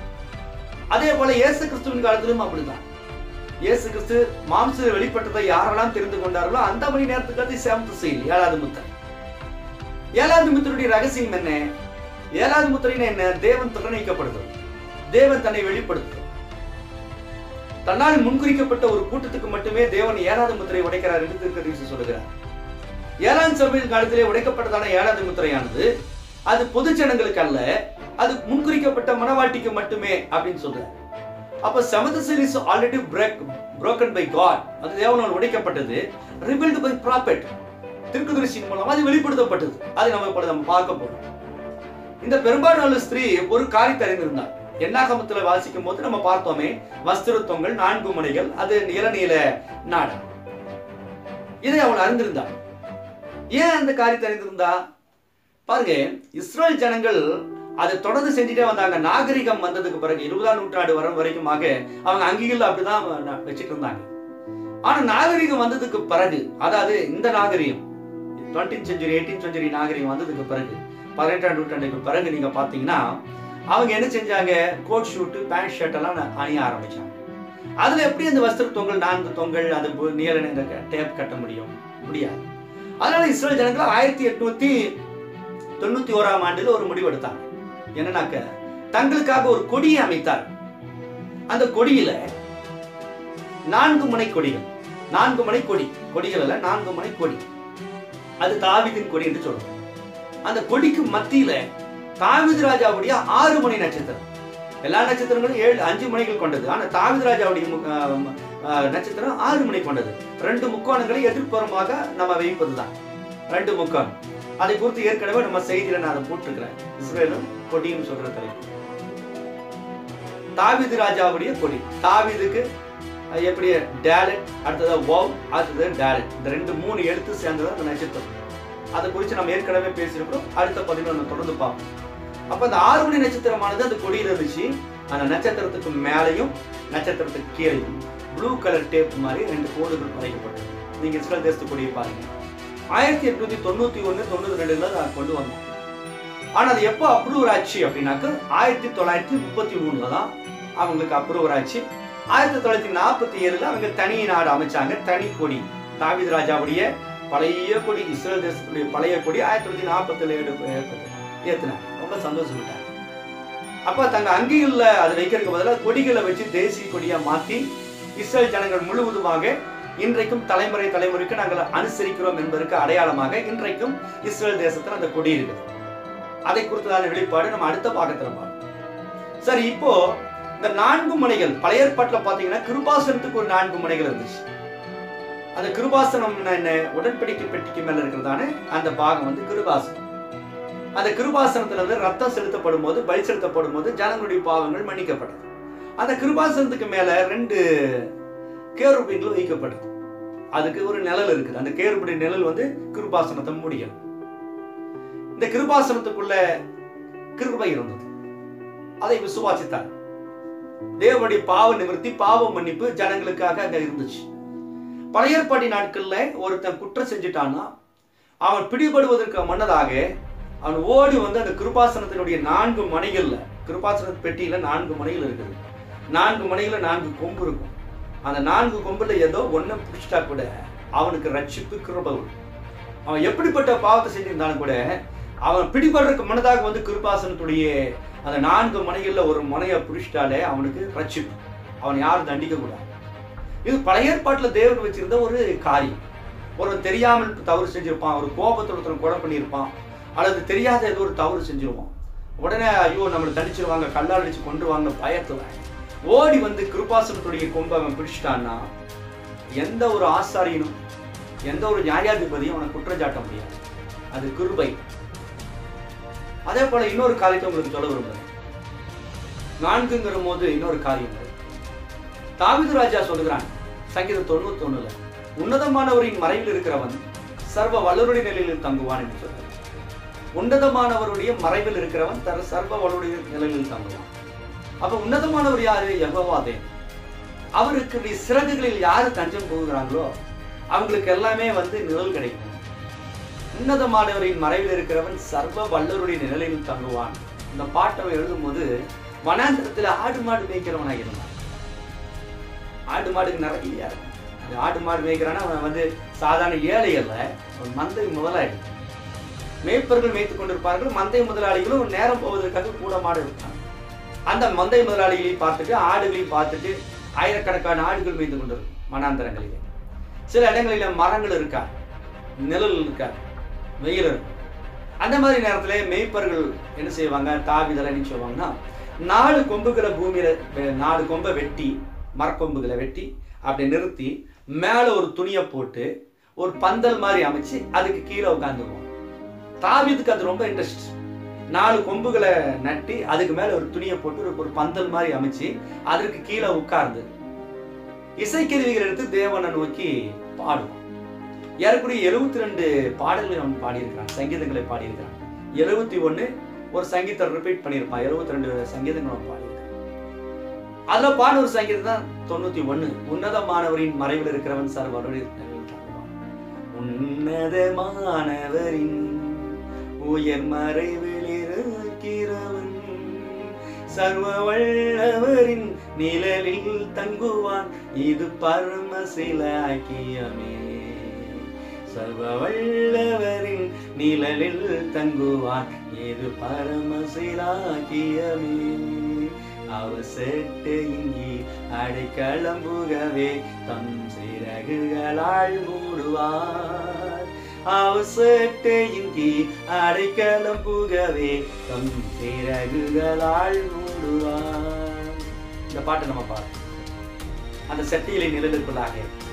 அதே போல இயேசு கிறிஸ்துவின் காலத்திலும் அப்படிதான் இயேசு கிறிஸ்து மாம்ச வெளிப்பட்டதை யாரெல்லாம் தெரிந்து கொண்டார்களோ அந்த மணி நேரத்துக்கு அது செவன்த் செயல் ஏழாவது முத்திரை ஏழாவது முத்திரையுடைய ரகசியம் என்ன ஏழாவது முத்திரைன்னு என்ன தேவன் திறனைக்கப்படுது தேவன் தன்னை வெளிப்படுத்து தன்னால் முன்குறிக்கப்பட்ட ஒரு கூட்டத்துக்கு மட்டுமே தேவன் ஏழாவது முத்திரை உடைக்கிறார் என்று திருக்கதீசு சொல்லுகிறார் ஏழாம் சபையின் காலத்திலே உடைக்கப்பட்டதான ஏழாவது முத்திரையானது அது பொது ஜனங்களுக்கு அல்ல அது முன்குறிக்கப்பட்ட மனவாட்டிக்கு மட்டுமே அப்படின்னு சொல்றார் அப்ப seventh seal is already break broken by God அது தேவனால் உடைக்கப்பட்டது ரிபில்டு பை ப்ராபெட் திருக்குதரிசியின் மூலமா அது வெளிப்படுத்தப்பட்டது அதை நம்ம இப்ப நம்ம பார்க்க போறோம் இந்த பெரும்பாலான ஸ்திரீ ஒரு காரியத்தை அறிந்திருந்தார் எண்ணாகமத்துல வாசிக்கும் போது நம்ம பார்த்தோமே வஸ்திருத்தங்கள் நான்கு முனைகள் அது இளநீல நாடு இதை அவள் அறிந்திருந்தாள் ஏன் அந்த காரியத்தை அறிந்திருந்தா பாருங்க இஸ்ரேல் ஜனங்கள் அதை தொடர்ந்து செஞ்சுட்டே வந்தாங்க நாகரிகம் வந்ததுக்கு பிறகு இருபதாம் நூற்றாண்டு வரும் வரைக்குமாக அவங்க அங்கிகள் அப்படிதான் ந- வச்சிட்டு இருந்தாங்க ஆனா நாகரிகம் வந்ததுக்கு பிறகு அதாவது இந்த நாகரிகம் டுவெண்ட்டீன் செஞ்சுரி எயிட்டீன் செஞ்சுரி நாகரிகம் வந்ததுக்கு பிறகு பதினெட்டாம் நூற்றாண்டுக்கு பிறகு நீங்க பாத்தீங்கன்னா அவங்க என்ன செஞ்சாங்க கோட் ஷூட்டு பேண்ட் ஷர்ட் எல்லாம் ந- அணிய ஆரம்பிச்சாங்க அதுல எப்படி அந்த வஸ்திர தொங்கல் நான்கு தொங்கல் அது பு- நீல நிற டேப் கட்ட முடியும் முடியாது அதனால இஸ்ரேல் ஜனங்கள் ஆயிரத்தி எட்நூத்தி தொண்ணூத்தி ஓராம் ஆண்டுல ஒரு முடிவெடுத்தாங்க என்னன்னாக்க தங்களுக்காக ஒரு கொடியை அமைத்தார் அந்த கொடியில நான்கு முனை கொடிகள் நான்கு முனை கொடி கொடிகள் அல்ல நான்கு முனை கொடி அது தாவீதின் கொடி என்று சொல்றோம் அந்த கொடிக்கு மத்தியில தாவீது ராஜாவுடைய ஆறு முனை நட்சத்திரம் எல்லா நட்சத்திரங்களும் ஏழு அஞ்சு முனைகள் கொண்டது ஆனா தாவீது ராஜாவுடைய மு- ஆஹ் ஆஹ் நட்சத்திரம் ஆறு முனை கொண்டது ரெண்டு முக்கோணங்களை எதிர்ப்புறமாக நம்ம வைப்பதுதான் ரெண்டு முக்கோணம் அதை குறித்து ஏற்கனவே நம்ம செய்தியில நான் அதை போட்டிருக்கிறேன் இஸ்ரேலும் கொடியும் சொல்ற தலைப்பு தாவீது ராஜாவுடைய கொடி தாவீதுக்கு அது எப்படி டேலட் அடுத்தது வவ் அடுத்தது டேலட் இந்த ரெண்டு மூணு எழுத்து சேர்ந்தது அந்த நட்சத்திரம் அதை குறித்து நம்ம ஏற்கனவே பேசியிருக்கிறோம் அடுத்த பதினொன்று தொடர்ந்து பார்ப்போம் அப்போ அந்த ஆறு மணி நட்சத்திரமானது அந்த கொடியில் இருந்துச்சு அந்த நட்சத்திரத்துக்கு மேலேயும் நட்சத்திரத்துக்கு கீழேயும் ப்ளூ கலர் டேப் மாதிரி ரெண்டு கோடுகள் வரைக்கப்பட்டது நீங்க இஸ்ரேல் தேசத்து கொடியை பாருங்க ஆயிரத்தி எட்நூத்தி தொண்ணூத்தி ஒண்ணு தொண்ணூத்தி ரெண்டுல அதை கொண்டு வந்தோம் ஆனா அது எப்போ அப்ரூவர் ஆச்சு அப்படின்னாக்க ஆயிரத்தி தொள்ளாயிரத்தி முப்பத்தி மூணுல தான் அவங்களுக்கு அப்ரூவர் ஆச்சு ஆயிரத்தி தொள்ளாயிரத்தி நாற்பத்தி ஏழுல அவங்க தனி நாடு அமைச்சாங்க தனி கொடி தாவீது ராஜாவுடைய பழைய கொடி இஸ்ரேல் தேசத்துடைய பழைய கொடி ஆயிரத்தி தொள்ளாயிரத்தி நாற்பத்தி ஏழு ஏத்துனாங்க ரொம்ப சந்தோஷப்பட்டாங்க அப்ப தங்க அங்கிகள்ல அது வைக்கிறதுக்கு பதிலாக கொடிகளை வச்சு தேசிய கொடியா மாத்தி இஸ்ரேல் ஜனங்கள் முழுவதுமாக இன்றைக்கும் தலைமுறை தலைமுறைக்கு நாங்கள் அனுசரிக்கிறோம் என்பதற்கு அடையாளமாக இன்றைக்கும் இஸ்ரேல் தேசத்துல அந்த கொடி இருக்குது அதை குறித்ததான வெளிப்பாடு நம்ம அடுத்த பாகத்துல பார்ப்போம் சரி இப்போ இந்த நான்கு முனைகள் பழைய ஏற்பாட்டுல பாத்தீங்கன்னா கிருபாசனத்துக்கு ஒரு நான்கு முனைகள் இருந்துச்சு அந்த கிருபாசனம் என்ன உடன்படிக்கை பெட்டிக்கு மேல இருக்கிறதான அந்த பாகம் வந்து கிருபாசனம் அந்த கிருபாசனத்துல வந்து ரத்தம் செலுத்தப்படும் போது பலி செலுத்தப்படும் போது ஜனங்களுடைய பாவங்கள் மன்னிக்கப்பட்டது அந்த கிருபாசனத்துக்கு மேல ரெண்டு கேருபீன்கள் வைக்கப்பட்டது அதுக்கு ஒரு நிழல் இருக்குது அந்த கேருபுடைய நிழல் வந்து கிருபாசனத்தை முடியும் இந்த கிருபாசனத்துக்குள்ள கிருபை இருந்தது அதை விசுவாசித்தார் தேவனுடைய பாவ நிவர்த்தி பாவ மன்னிப்பு ஜனங்களுக்காக அங்க இருந்துச்சு பழைய ஏற்பாட்டி நாட்கள்ல ஒருத்தன் குற்றம் செஞ்சுட்டான்னா அவன் பிடிபடுவதற்கு முன்னதாக அவன் ஓடி வந்து அந்த கிருபாசனத்தினுடைய நான்கு மனைகள்ல கிருபாசன பெட்டியில நான்கு மனைகள் இருக்குது நான்கு மனைகள்ல நான்கு கொம்பு இருக்கும் அந்த நான்கு கொம்புல ஏதோ ஒன்றை பிடிச்சிட்டா கூட அவனுக்கு ரட்சிப்பு கிருபை உண்டு. அவன் எப்படிப்பட்ட பாவத்தை செஞ்சிருந்தாலும் கூட அவன் பிடிபடுறதுக்கு முன்னதாக வந்து கிருபாசனத்துடைய அந்த நான்கு மனைகள்ல ஒரு முனையை பிடிச்சிட்டாலே அவனுக்கு ரட்சிப்பு அவன் யாரும் தண்டிக்க கூடாது இது பழைய ஏற்பாட்டுல தேவன் வச்சிருந்த ஒரு காரியம் ஒருவன் தெரியாமல் தவறு செஞ்சிருப்பான் ஒரு கோபத்தில் ஒருத்தன் கொலை பண்ணியிருப்பான் அல்லது தெரியாத ஏதோ ஒரு தவறு செஞ்சிருவான் உடனே ஐயோ நம்மளை தண்டிச்சிருவாங்க கல்லால் அடிச்சு கொண்டுருவாங்க பயத்துல ஓடி வந்து கிருபாசனத்துடைய கொம்பை அவன் பிடிச்சிட்டான்னா எந்த ஒரு ஆசாரியனும் எந்த ஒரு நியாயாதிபதியும் அவனை குற்றம் சாட்ட முடியாது அது கிருபை அதே போல இன்னொரு காரியத்தை உங்களுக்கு சொல்ல விரும்புறேன் நான்குங்கிற போது இன்னொரு காரியம் இருக்கு. தாவீது ராஜா சொல்லுகிறான் சங்கீதம் தொண்ணூத்தி ஒண்ணுல உன்னதமானவரின் மறைவில் இருக்கிறவன் சர்வ வல்லருடைய நிலையில் தங்குவான் என்று சொல்றார் உன்னதமானவருடைய மறைவில் இருக்கிறவன் தர சர்வ வல்லருடைய நிலையில் தங்குவான் அப்ப உன்னதமானவர் யாரு யெகோவா அவருக்கு நீ சிறகுகளில் யாரு தஞ்சம் போகிறாங்களோ அவங்களுக்கு எல்லாமே வந்து நிழல் கிடைக்கும் உன்னதமானவரின் மறைவில் இருக்கிறவன் சர்வ வல்லருடைய நிழலில் தங்குவான் இந்த பாட்டை அவன் எழுதும்போது வனாந்திரத்தில் ஆடு மாடு மேய்க்கிறவனாக இருந்தான் ஆடு மாடுக்கு நிறைய இருக்கும். அது ஆடு மாடு மேய்க்கிறான்னா அவன் வந்து சாதாரண ஏழை அல்ல அவன் மந்தை முதலாளி மேய்ப்பர்கள் மேய்த்துக் கொண்டிருப்பார்கள் மந்தை முதலாளிகளும் நேரம் போவதற்காக கூட மாடு இருப்பாங்க அந்த மந்தை முதலாளிகளை பார்த்துட்டு ஆடுகளை பார்த்துட்டு ஆயிரக்கணக்கான ஆடுகள் மேய்ந்து கொண்டிருக்கும் மனாந்தரங்களிலே சில இடங்களில மரங்கள் இருக்கா நிழல் இருக்கா வெயில் இருக்கும் அந்த மாதிரி நேரத்துல மேய்ப்பர்கள் என்ன செய்வாங்க தாவிதெல்லாம் என்ன செய்வாங்கன்னா நாலு கொம்புகளை பூமியில வெ- நாலு கொம்பை வெட்டி மரக்கொம்புகளை வெட்டி அப்படி நிறுத்தி மேல ஒரு துணியை போட்டு ஒரு பந்தல் மாதிரி அமைச்சு அதுக்கு கீழே உட்காந்துருவோம் தாவிதுக்கு அது ரொம்ப இன்ட்ரெஸ்ட் நாலு கொம்புகளை நட்டி அதுக்கு மேல ஒரு துணியை போட்டு ஒரு- ஒரு பந்தல் மாதிரி அமைச்சு அதற்கு கீழே உட்கார்ந்து இசைக்கருவிகள் எடுத்து தேவனை நோக்கி பாடுவான் ஏறக்குறைய எழுபத்தி ரெண்டு பாடல்களை அவன் பாடியிருக்கிறான் சங்கீதங்களை பாடியிருக்கிறான் எழுபத்தி ஒண்ணு ஒரு சங்கீதம் ரிப்பீட் பண்ணியிருப்பான் எழுபத்தி ரெண்டு சங்கீதங்கள் அவன் பாடியிருக்கான் அதுல பாட ஒரு சங்கீதம் தான் தொண்ணூத்தி ஒண்ணு உன்னதமானவரின் மறைவில் இருக்கிறவன் சர்வருடைய நிழலில் தங்குவான். உன்னதமானவரின் உயர் மறைவில் இருக்கிறவன் சர்வ வல்லவரின் நிழலில் தங்குவான் இது பரமசிலாக்கியமே சர்வ வல்லவரின் நிழலில் தங்குவான் இது பரமசிலாக்கியமே அவர் செட்டையிங்கி அடைக்கலம் புகவே தம் சிறகுகளால் மூடுவார் அவர் செட்டையிங்கி அடைக்கலம் புகவே தம் சிறகுகளால் மூடுவார் இந்த பாட்டை நம்ம பார்ப்போம் அந்த செட்டையிலே நிழலுக்குள்ளாக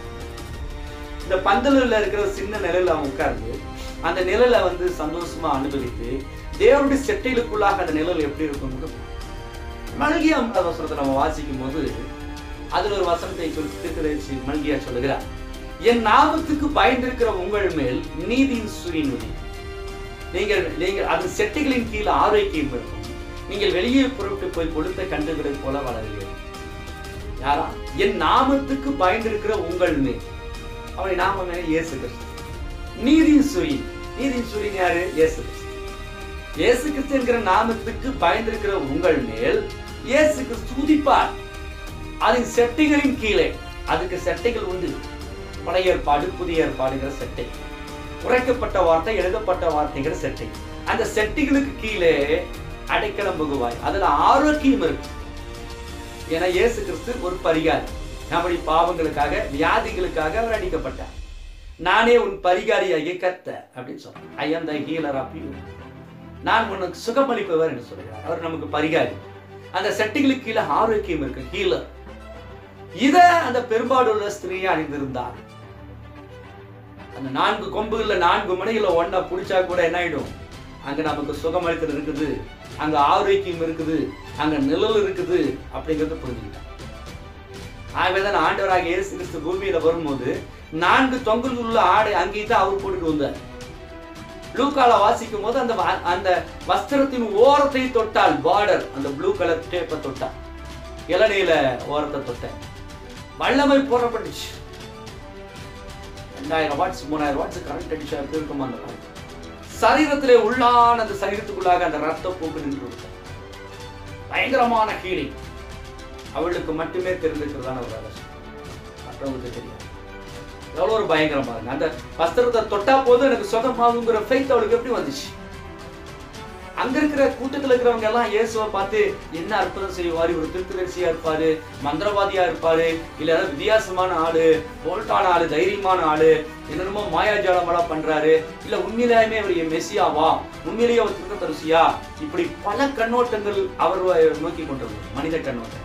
இந்த பந்தலில் இருக்கிற சின்ன நிழல்ல அவன் உட்கார்ந்து அந்த நிழலை வந்து சந்தோஷமா அனுபவித்து தேவனுடைய செட்டைகளுக்குள்ளாக அந்த நிழல் எப்படி இருக்கும் மல்கிய அவசரத்தை நம்ம வாசிக்கும் போது அதுல ஒரு வசனத்தை குறித்து மல்கியா சொல்லுகிறார் என் நாமத்துக்கு பயந்திருக்கிற உங்கள் மேல் நீதியின் சூரியன் உதயம் நீங்கள் நீங்கள் அது செட்டைகளின் கீழ் ஆரோக்கியம் இருக்கும் நீங்கள் வெளியே புறப்பட்டு போய் கொளுத்த கண்டுகளை போல வளருவீர்கள் யாரா என் நாமத்துக்கு பயந்திருக்கிற உங்கள் மேல் அவருடைய நாமம் என்ன இயேசு கிறிஸ்து நீதியின் சூரியன் நீதியின் சூரியன் யாரு இயேசு கிறிஸ்து இயேசு கிறிஸ்து என்கிற நாமத்துக்கு பயந்திருக்கிற உங்கள் மேல் இயேசு கிறிஸ்து உதிப்பார் அதன் செட்டைகளின் கீழே அதுக்கு செட்டைகள் உண்டு பழைய ஏற்பாடு புதிய ஏற்பாடுங்கிற செட்டை உரைக்கப்பட்ட வார்த்தை எழுதப்பட்ட வார்த்தைங்கிற செட்டை அந்த செட்டிகளுக்கு கீழே அடைக்கலம் புகுவாய் அதுல ஆரோக்கியம் இருக்கு ஏன்னா இயேசு கிறிஸ்து ஒரு பரிகாரி நம்முடைய பாவங்களுக்காக வியாதிகளுக்காக அவர் அடிக்கப்பட்டார் நானே உன் பரிகாரியாகிய கத்த அப்படின்னு சொல்றேன் ஐ am the healer of you நான் உனக்கு சுகமளிப்பவர் என்று சொல்கிறார் அவர் நமக்கு பரிகாரி அந்த செட்டிகளுக்கு கீழே ஆரோக்கியம் இருக்கு ஹீலர் இத அந்த பெரும்பாடுள்ள ஸ்திரீயை அணிந்திருந்தார் அந்த நான்கு கொம்புகள்ல நான்கு முனைகளை ஒண்ணா புடிச்சா கூட என்ன ஆயிடும் அங்க நமக்கு சுகமளித்தல் இருக்குது அங்க ஆரோக்கியம் இருக்குது அங்க நிழல் இருக்குது அப்படிங்கறத புரிஞ்சுக்கிட்டான் ஆகவேதான் ஆண்டவராக இயேசு கிறிஸ்து பூமியில வரும்போது நான்கு தொங்கல் உள்ள ஆடை அங்கேயும் தான் அவர் போட்டுட்டு வந்தார் லூக்கால வாசிக்கும் போது அந்த வ- அந்த வஸ்திரத்தின் ஓரத்தை தொட்டால் பார்டர் அந்த ப்ளூ கலர் டேப்பை தொட்டால் இளநீல ஓரத்தை தொட்டேன் வல்லமை போடப்பட்டுச்சு ரெண்டாயிரம் வாட்ஸ் மூணாயிரம் வாட்ஸ் கரண்ட் அடிச்சா எப்படி இருக்குமா அந்த current? சரீரத்திலே உள்ளான அந்த சரீரத்துக்குள்ளாக அந்த ரத்த போக்கு நின்று விட்டது. பயங்கரமான ஹீலிங் அவளுக்கு மட்டுமே தெரிந்திருக்கிறதான ஒரு ரகசியம் மற்றவங்களுக்கு தெரியாது எவ்வளோ ஒரு பயங்கரமா இருக்கு அந்த வஸ்திரத்தை தொட்டா போதும் எனக்கு சுகமாகுங்கிற ஃபெய்த் அவளுக்கு எப்படி வந்துச்சு அங்க இருக்கிற கூட்டத்துல இருக்கிறவங்க எல்லாம் இயேசுவை பார்த்து என்ன அற்புதம் செய்வாரு ஒரு திருத்தரிசியா இருப்பாரு மந்திரவாதியா இருப்பாரு இல்ல ஏதாவது வித்தியாசமான ஆளு போல்ட்டான ஆளு தைரியமான ஆளு என்னென்னமோ மாயாஜாலம் எல்லாம் பண்றாரு இல்ல உண்மையிலேயுமே அவர் மெஸ்ஸியாவா உண்மையிலேயே அவர் திருத்தரிசியா இப்படி பல கண்ணோட்டங்கள் அவர் நோக்கி கொண்டிருந்தார் மனித கண்ணோட்டம்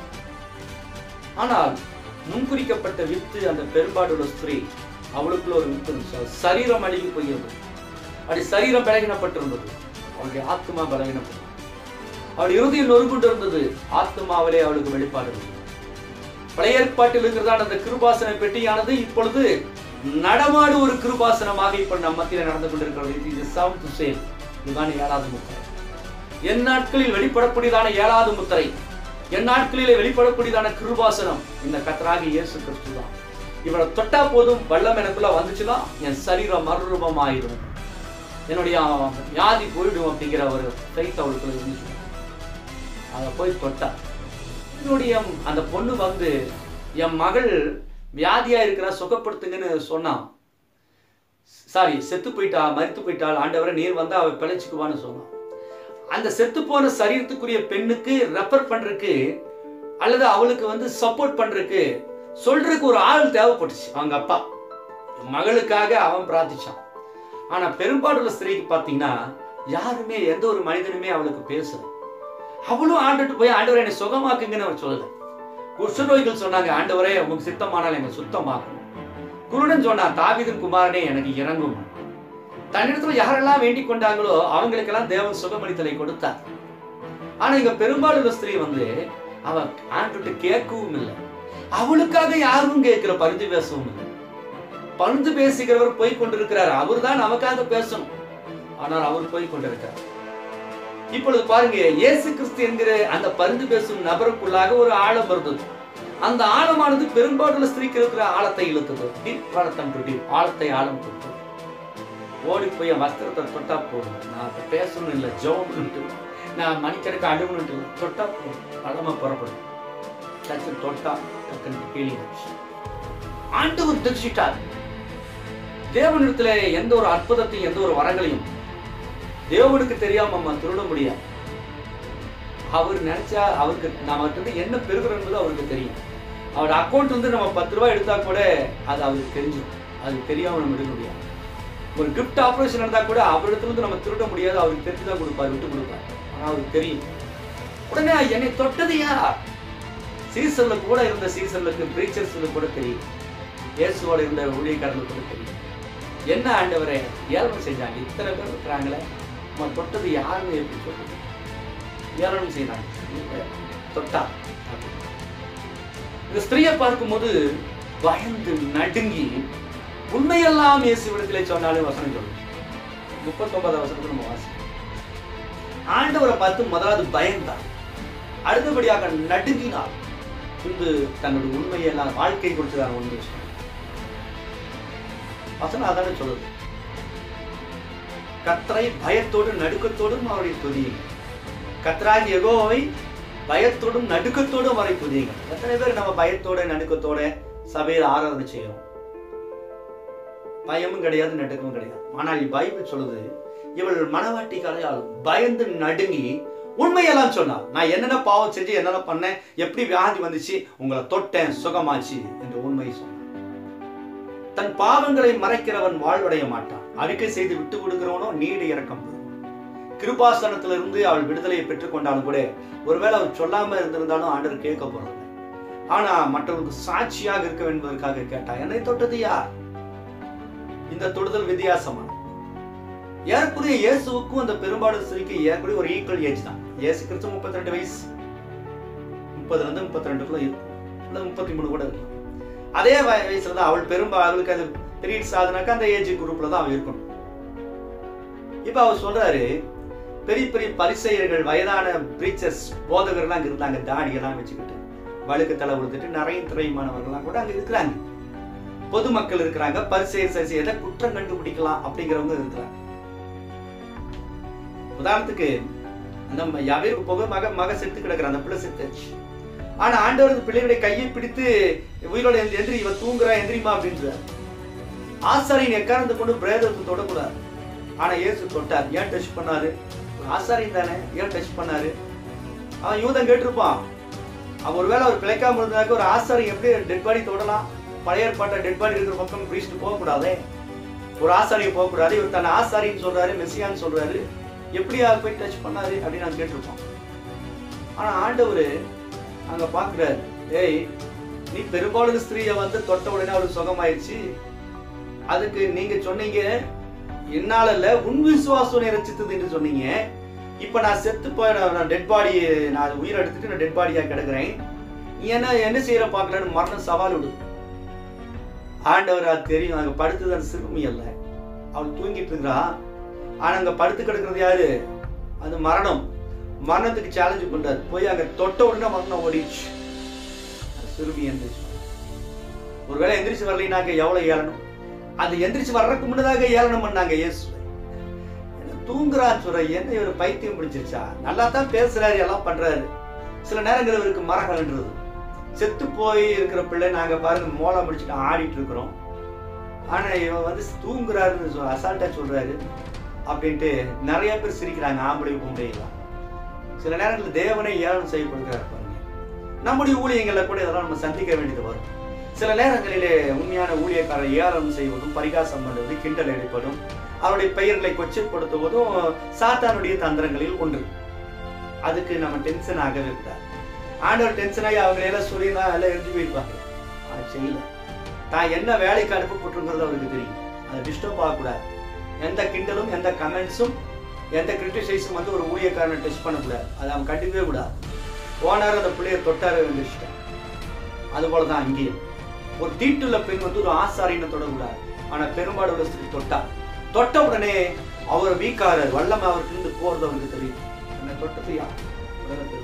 ஆனால் முன்குறிக்கப்பட்ட வித்து அந்த பெரும்பாடுள்ள ஸ்திரீ அவளுக்குள்ள ஒரு வித்து இருந்துச்சு. சரீரம் அழுகி போயிருந்தது அப்படி சரீரம் பலகீனப்பட்டிருந்தது அவளுடைய ஆத்மா பலவீனப்பட்டது அவள் இறுதியில் நொறுங்குண்டு இருந்தது ஆத்மாவிலே அவளுக்கு வெளிப்பாடு இருந்தது பழைய ஏற்பாட்டில் இருக்கிறதான அந்த கிருபாசன பெட்டியானது இப்பொழுது நடமாடு ஒரு கிருபாசனமாக இப்ப நம்ம மத்தியில நடந்து கொண்டிருக்கிறது இது செவன்த் சேல் இதுதான் ஏழாவது முத்திரை என் நாட்களில் வெளிப்படக்கூடியதான ஏழாவது முத்திரை என் நாட்களிலே வெளிப்படக்கூடியதான கிருபாசனம் இந்த கத்தராகி இயேசு கிறிஸ்து தான் இவரை தொட்டா போதும் வல்லம் எனக்குள்ள வந்துச்சுன்னா என் சரீரம் மறுரூபம் ஆயிடும் என்னுடைய வியாதி போயிடும் அப்படிங்கிற ஒரு ஃபெய்த் அவளுக்குள்ள இருந்துச்சு அதை போய் தொட்டா என்னுடைய அந்த பொண்ணு வந்து என் மகள் வியாதியா இருக்கிறா சுகப்படுத்துங்கன்னு சொன்னான் சாரி செத்து போயிட்டா மரித்து போயிட்டாள் ஆண்டவரை நீர் வந்தா அவ பிழைச்சுக்குவான்னு சொன்னான் அந்த செத்து போன சரீரத்துக்குரிய பெண்ணுக்கு ரெஃபர் பண்றதுக்கு அல்லது அவளுக்கு வந்து சப்போர்ட் பண்றதுக்கு சொல்றதுக்கு ஒரு ஆள் தேவைப்பட்டுச்சு அவங்க அப்பா மகளுக்காக அவன் பிரார்த்திச்சான் ஆனா பெரும்பாலுள்ள ஸ்திரீக்கு பாத்தீங்கன்னா யாருமே எந்த ஒரு மனிதனுமே அவளுக்கு பேசல அவளும் ஆண்டுட்டு போய் ஆண்டவரை என்னை சுகமாக்குங்கன்னு அவர் சொல்லல குஷ்டரோகிகள் சொன்னாங்க ஆண்டவரே உங்களுக்கு சித்தமானால் என்னை சுத்தமாக்கும் குருடன் சொன்னா தாவீதின் குமாரனே எனக்கு இறங்கும் தன்னிடத்துல யாரெல்லாம் வேண்டிக் கொண்டாங்களோ அவங்களுக்கெல்லாம் தேவன் சுகமளித்தலை கொடுத்தார் ஆனா இங்க பெரும்பாலுள்ள ஸ்திரீ வந்து அவ ஆண்டுட்டு கேட்கவும் இல்லை அவளுக்காக யாரும் கேட்கிற பரிந்து பேசவும் இல்லை பரிந்து பேசுகிறவர் போய் கொண்டிருக்கிறார் அவர் தான் நமக்காக பேசணும் ஆனால் அவர் போய் கொண்டிருக்கிறார் இப்பொழுது பாருங்க இயேசு கிறிஸ்து என்கிற அந்த பரிந்து பேசும் நபருக்குள்ளாக ஒரு ஆழம் இருந்தது அந்த ஆழமானது பெரும்பாலுள்ள ஸ்திரீக்கு இருக்கிற ஆழத்தை இழுத்தது டீப் பழத்தம் டு டீப் ஆழத்தை ஆழம் கொடுத்தது ஓடி போய் என் வஸ்திரத்தை தொட்டா போதும் நான் அதை பேசணும் இல்லை ஜோம்னுட்டு நான் மணிக்கணக்கு அழுகணுட்டு இல்லை. தொட்டா போதும் பழமா புறப்படும் டக்கு தொட்டா டக்குன்னு ஹீலிங் ஆண்டவர் திருச்சிட்டார் தேவனிடத்துல எந்த ஒரு அற்புதத்தையும் எந்த ஒரு வரங்களையும் தேவனுக்கு தெரியாம நம்ம திருட முடியாது அவர் நினைச்சா அவருக்கு நம்ம வந்து என்ன பெறுகிறோம் என்பது அவருக்கு தெரியும் அவரோட அக்கௌண்ட் வந்து நம்ம பத்து ரூபாய் எடுத்தா கூட அது அவருக்கு தெரிஞ்சிடும் அது தெரியாம நம்ம எடுக்க முடியாது ஒரு கிஃப்ட் ஆபரேஷன் நடந்தா கூட அவரிடத்துல இருந்து நம்ம திருட முடியாது அவருக்கு தெரிஞ்சு தான் கொடுப்பாரு விட்டு கொடுப்பாரு ஆனா அவருக்கு தெரியும் உடனே என்னை தொட்டது யார் சீசன்ல கூட இருந்த சீசன்லுக்கு பிரீச்சர்ஸ்ல கூட தெரியும் இயேசுவோட இருந்த ஊழியக்காரர்களுக்கு கூட தெரியும் என்ன ஆண்டவரே ஏளனம் செஞ்சாங்க இத்தனை பேர் இருக்கிறாங்களே நம்ம தொட்டது யாருன்னு எப்படி சொல்றது ஏளனம் செய்யறாங்க இல்ல, தொட்டா இந்த ஸ்திரீயை பார்க்கும்போது பயந்து நடுங்கி உண்மையெல்லாம் இயேசுவிடத்திலே சொன்னாலும் வசனம் சொல்லும் முப்பத்தொன்பதாம் வசனத்துல நம்ம வாசி ஆண்டவரை பார்த்து முதலாவது பயந்தார் அடுத்தபடியாக நடுங்கினார் பின்பு தன்னுடைய உண்மையெல்லாம் வாழ்க்கை குறித்து நான் உண்மையை சொன்னார் வசனம் அதானே சொல்லுது கத்தரை பயத்தோடும் நடுக்கத்தோடும் அவரை துதியுங்கள் கத்தராகி எகோவை பயத்தோடும் நடுக்கத்தோடும் அவரை துதியுங்கள் எத்தனை பேர் நம்ம பயத்தோட நடுக்கத்தோட சபையில் ஆராதனை செய்யறோம் பயமும் கிடையாது நடுக்கமும் கிடையாது ஆனால் பைபிள் சொல்லுது இவள் மனவாட்டி கலையாலும் பயந்து நடுங்கி உண்மையெல்லாம் சொன்னார் நான் என்னென்ன பாவம் செஞ்சு என்னென்ன பண்ணேன் எப்படி வியாதி வந்துச்சு உங்களை தொட்டேன் சுகமாச்சு என்று உண்மையை சொன்னார் தன் பாவங்களை மறைக்கிறவன் வாழ்வடைய மாட்டான் அறிக்கை செய்து விட்டு கொடுக்கிறவனோ நீடு இறக்கம் பெறுவான். கிருபாசனத்திலிருந்து அவள் விடுதலையை பெற்றுக்கொண்டாலும் கூட ஒருவேளை அவர் சொல்லாம இருந்திருந்தாலும் ஆண்டவர் கேட்க போறது ஆனா மற்றவர்களுக்கு சாட்சியாக இருக்க வேண்டும் என்பதற்காக கேட்டா என்னை தொட்டது யார் இந்த தொடுதல் வித்தியாசமான ஏறக்குறைய இயேசுவுக்கும் அந்த பெரும்பாடு ஸ்திரீக்கு ஏறக்குறைய ஒரு ஈக்குவல் ஏஜ் தான் இயேசு கிறிஸ்து முப்பத்தி ரெண்டு வயசு முப்பதுல இருந்து முப்பத்தி ரெண்டுக்குள்ள இருக்கும் அல்லது முப்பத்தி மூணு கூட இருக்கலாம் அதே வய- வயசுல தான் அவள் பெரும்பாலும் அவளுக்கு அது பீரியட்ஸ் ஆகுதுனாக்கா அந்த ஏஜ் குரூப்ல தான் அவள் இருக்கணும் இப்ப அவர் சொல்றாரு பெரிய பெரிய பரிசெயர்கள் வயதான பிரீச்சர்ஸ் போதகர்கள்லாம் அங்க இருந்தாங்க தாடியெல்லாம் வச்சுக்கிட்டு வழுக்கு தலை விழுந்துட்டு நிறைய திரைமானவர்கள்லாம் கூட அங்க இருக்கிறாங்க பொதுமக்கள் இருக்கிறாங்க பரிசெயர் சரி எதை குற்றம் கண்டுபிடிக்கலாம் அப்படிங்கிறவங்க இருக்கிறாங்க உதாரணத்துக்கு நம்ம யாவேருக்கு போக மக மக செத்து கிடக்குற அந்த பிள்ளை செத்துச்சு ஆனா ஆண்டவர் அந்த பிள்ளையுடைய கையை பிடித்து உயிரோட எந்திரி எந்திரி இவ தூங்குறா எந்திரிமா அப்படின்றார் ஆசாரியின் எக்காரணத்தை கொண்டு பிரேதத்தை தொடக்கூடாது ஆனா இயேசு தொட்டார் ஏன் டச் பண்ணாரு ஒரு ஆசாரியன் தானே ஏன் டச் பண்ணாரு அவன் யூதன் கேட்டிருப்பான் அவன் ஒருவேளை அவர் பிழைக்காம இருந்தாக்க ஒரு ஆசாரி எப்படி டெட் பாடி தொடலாம் பழைய ஏற்பாட்டை டெட் பாடி இருக்கிற பக்கம் பிரீஸ்ட் போகக்கூடாதே ஒரு ஆசாரியை போகக்கூடாது இவர் தன்னை ஆசாரின்னு சொல்றாரு மெஸ்ஸியான்னு சொல்றாரு எப்படி அவர் போய் டச் பண்ணாரு அப்படின்னு நான் கேட்டிருப்போம் ஆனா ஆண்டவர் அங்க பாக்குறாரு ஏய் நீ பெரும்பாலும் ஸ்திரீயை வந்து தொட்ட உடனே அவளுக்கு சுகமாயிருச்சு அதுக்கு நீங்க சொன்னீங்க என்னால இல்ல உன் விசுவாசம் ரச்சித்தது என்று சொன்னீங்க இப்ப நான் செத்து போய் நான் டெட் பாடி நான் உயிர் எடுத்துட்டு நான் டெட் பாடியா கிடக்குறேன் நீ என்ன என்ன செய்யற பாக்கலன்னு மரணம் சவால் விடு ஆண்டவர் அது தெரியும் அங்க படுத்தது அந்த சிறுமி அல்ல அவள் தூங்கிட்டு இருக்கிறா ஆனா அங்க படுத்து கிடக்குறது யாரு அது மரணம் மரணத்துக்கு சேலஞ்சு பண்றாரு போய் அங்க தொட்ட உடனே மரணம் ஓடிடுச்சு அந்த சிறுமி எந்திரிச்சு ஒருவேளை எந்திரிச்சு வரலைனாக்க எவ்வளவு ஏளனம் அது எந்திரிச்சு வர்றதுக்கு முன்னதாக ஏளனம் பண்ணாங்க இயேசு தூங்குறான்னு சொல்ற என்ன இவர் பைத்தியம் பிடிச்சிருச்சா நல்லா தான் பேசுறாரு எல்லாம் பண்றாரு சில நேரங்கள் இவருக்கு மரகன்றது செத்து போய் இருக்கிற பிள்ளை நாங்க பாருங்க மோளம் முடிச்சுட்டு ஆடிட்டு இருக்கிறோம் ஆனா இவன் வந்து தூங்குறாருன்னு சொல் அசால்ட்டா சொல்றாரு அப்படின்ட்டு நிறைய பேர் சிரிக்கிறாங்க ஆம்பளை பொம்பளைலாம் சில நேரங்களில் தேவனை ஏளனம் செய்யப்படுகிறார் பாருங்க நம்முடைய ஊழியங்களில் கூட இதெல்லாம் நம்ம சந்திக்க வேண்டியது வரும் சில நேரங்களிலே உண்மையான ஊழியக்காரர் ஏளனம் செய்வதும் பரிகாசம் பண்ணுவது கிண்டல் அடிப்பதும் அவருடைய பெயர்களை கொச்சைப்படுத்துவதும் சாத்தானுடைய தந்திரங்களில் ஒன்று அதுக்கு நம்ம டென்ஷன் ஆகவே கூடாது ஆண்டவர் டென்ஷன் ஆகி அவங்க எல்லாம் சொல்லியிருந்தா எல்லாம் எரிஞ்சு போயிருப்பாங்க அது செய்யல தான் என்ன வேலைக்கு அனுப்பப்பட்டிருக்கிறது அவருக்கு தெரியும் அதை டிஸ்டர்ப் ஆகக்கூடாது எந்த கிண்டலும் எந்த கமெண்ட்ஸும் எந்த கிரிட்டிசைஸும் வந்து ஒரு ஊழியக்காரனை டெஸ்ட் பண்ணக்கூடாது அதை அவன் கண்டிக்கவே கூடாது ஓனார் அந்த பிள்ளையை தொட்டார வந்துச்சுட்டான் அது போல தான் இங்கேயும் ஒரு தீட்டுள்ள பெண் வந்து ஒரு ஆசாரியனை தொடக்கூடாது ஆனா பெரும்பாடு உள்ள ஸ்திரீ தொட்டா தொட்ட உடனே அவர் வீக்காரர் வல்லமை அவருக்கு இருந்து போறது அவருக்கு தெரியும் என்ன தொட்டது யார் உடனே பெருசா.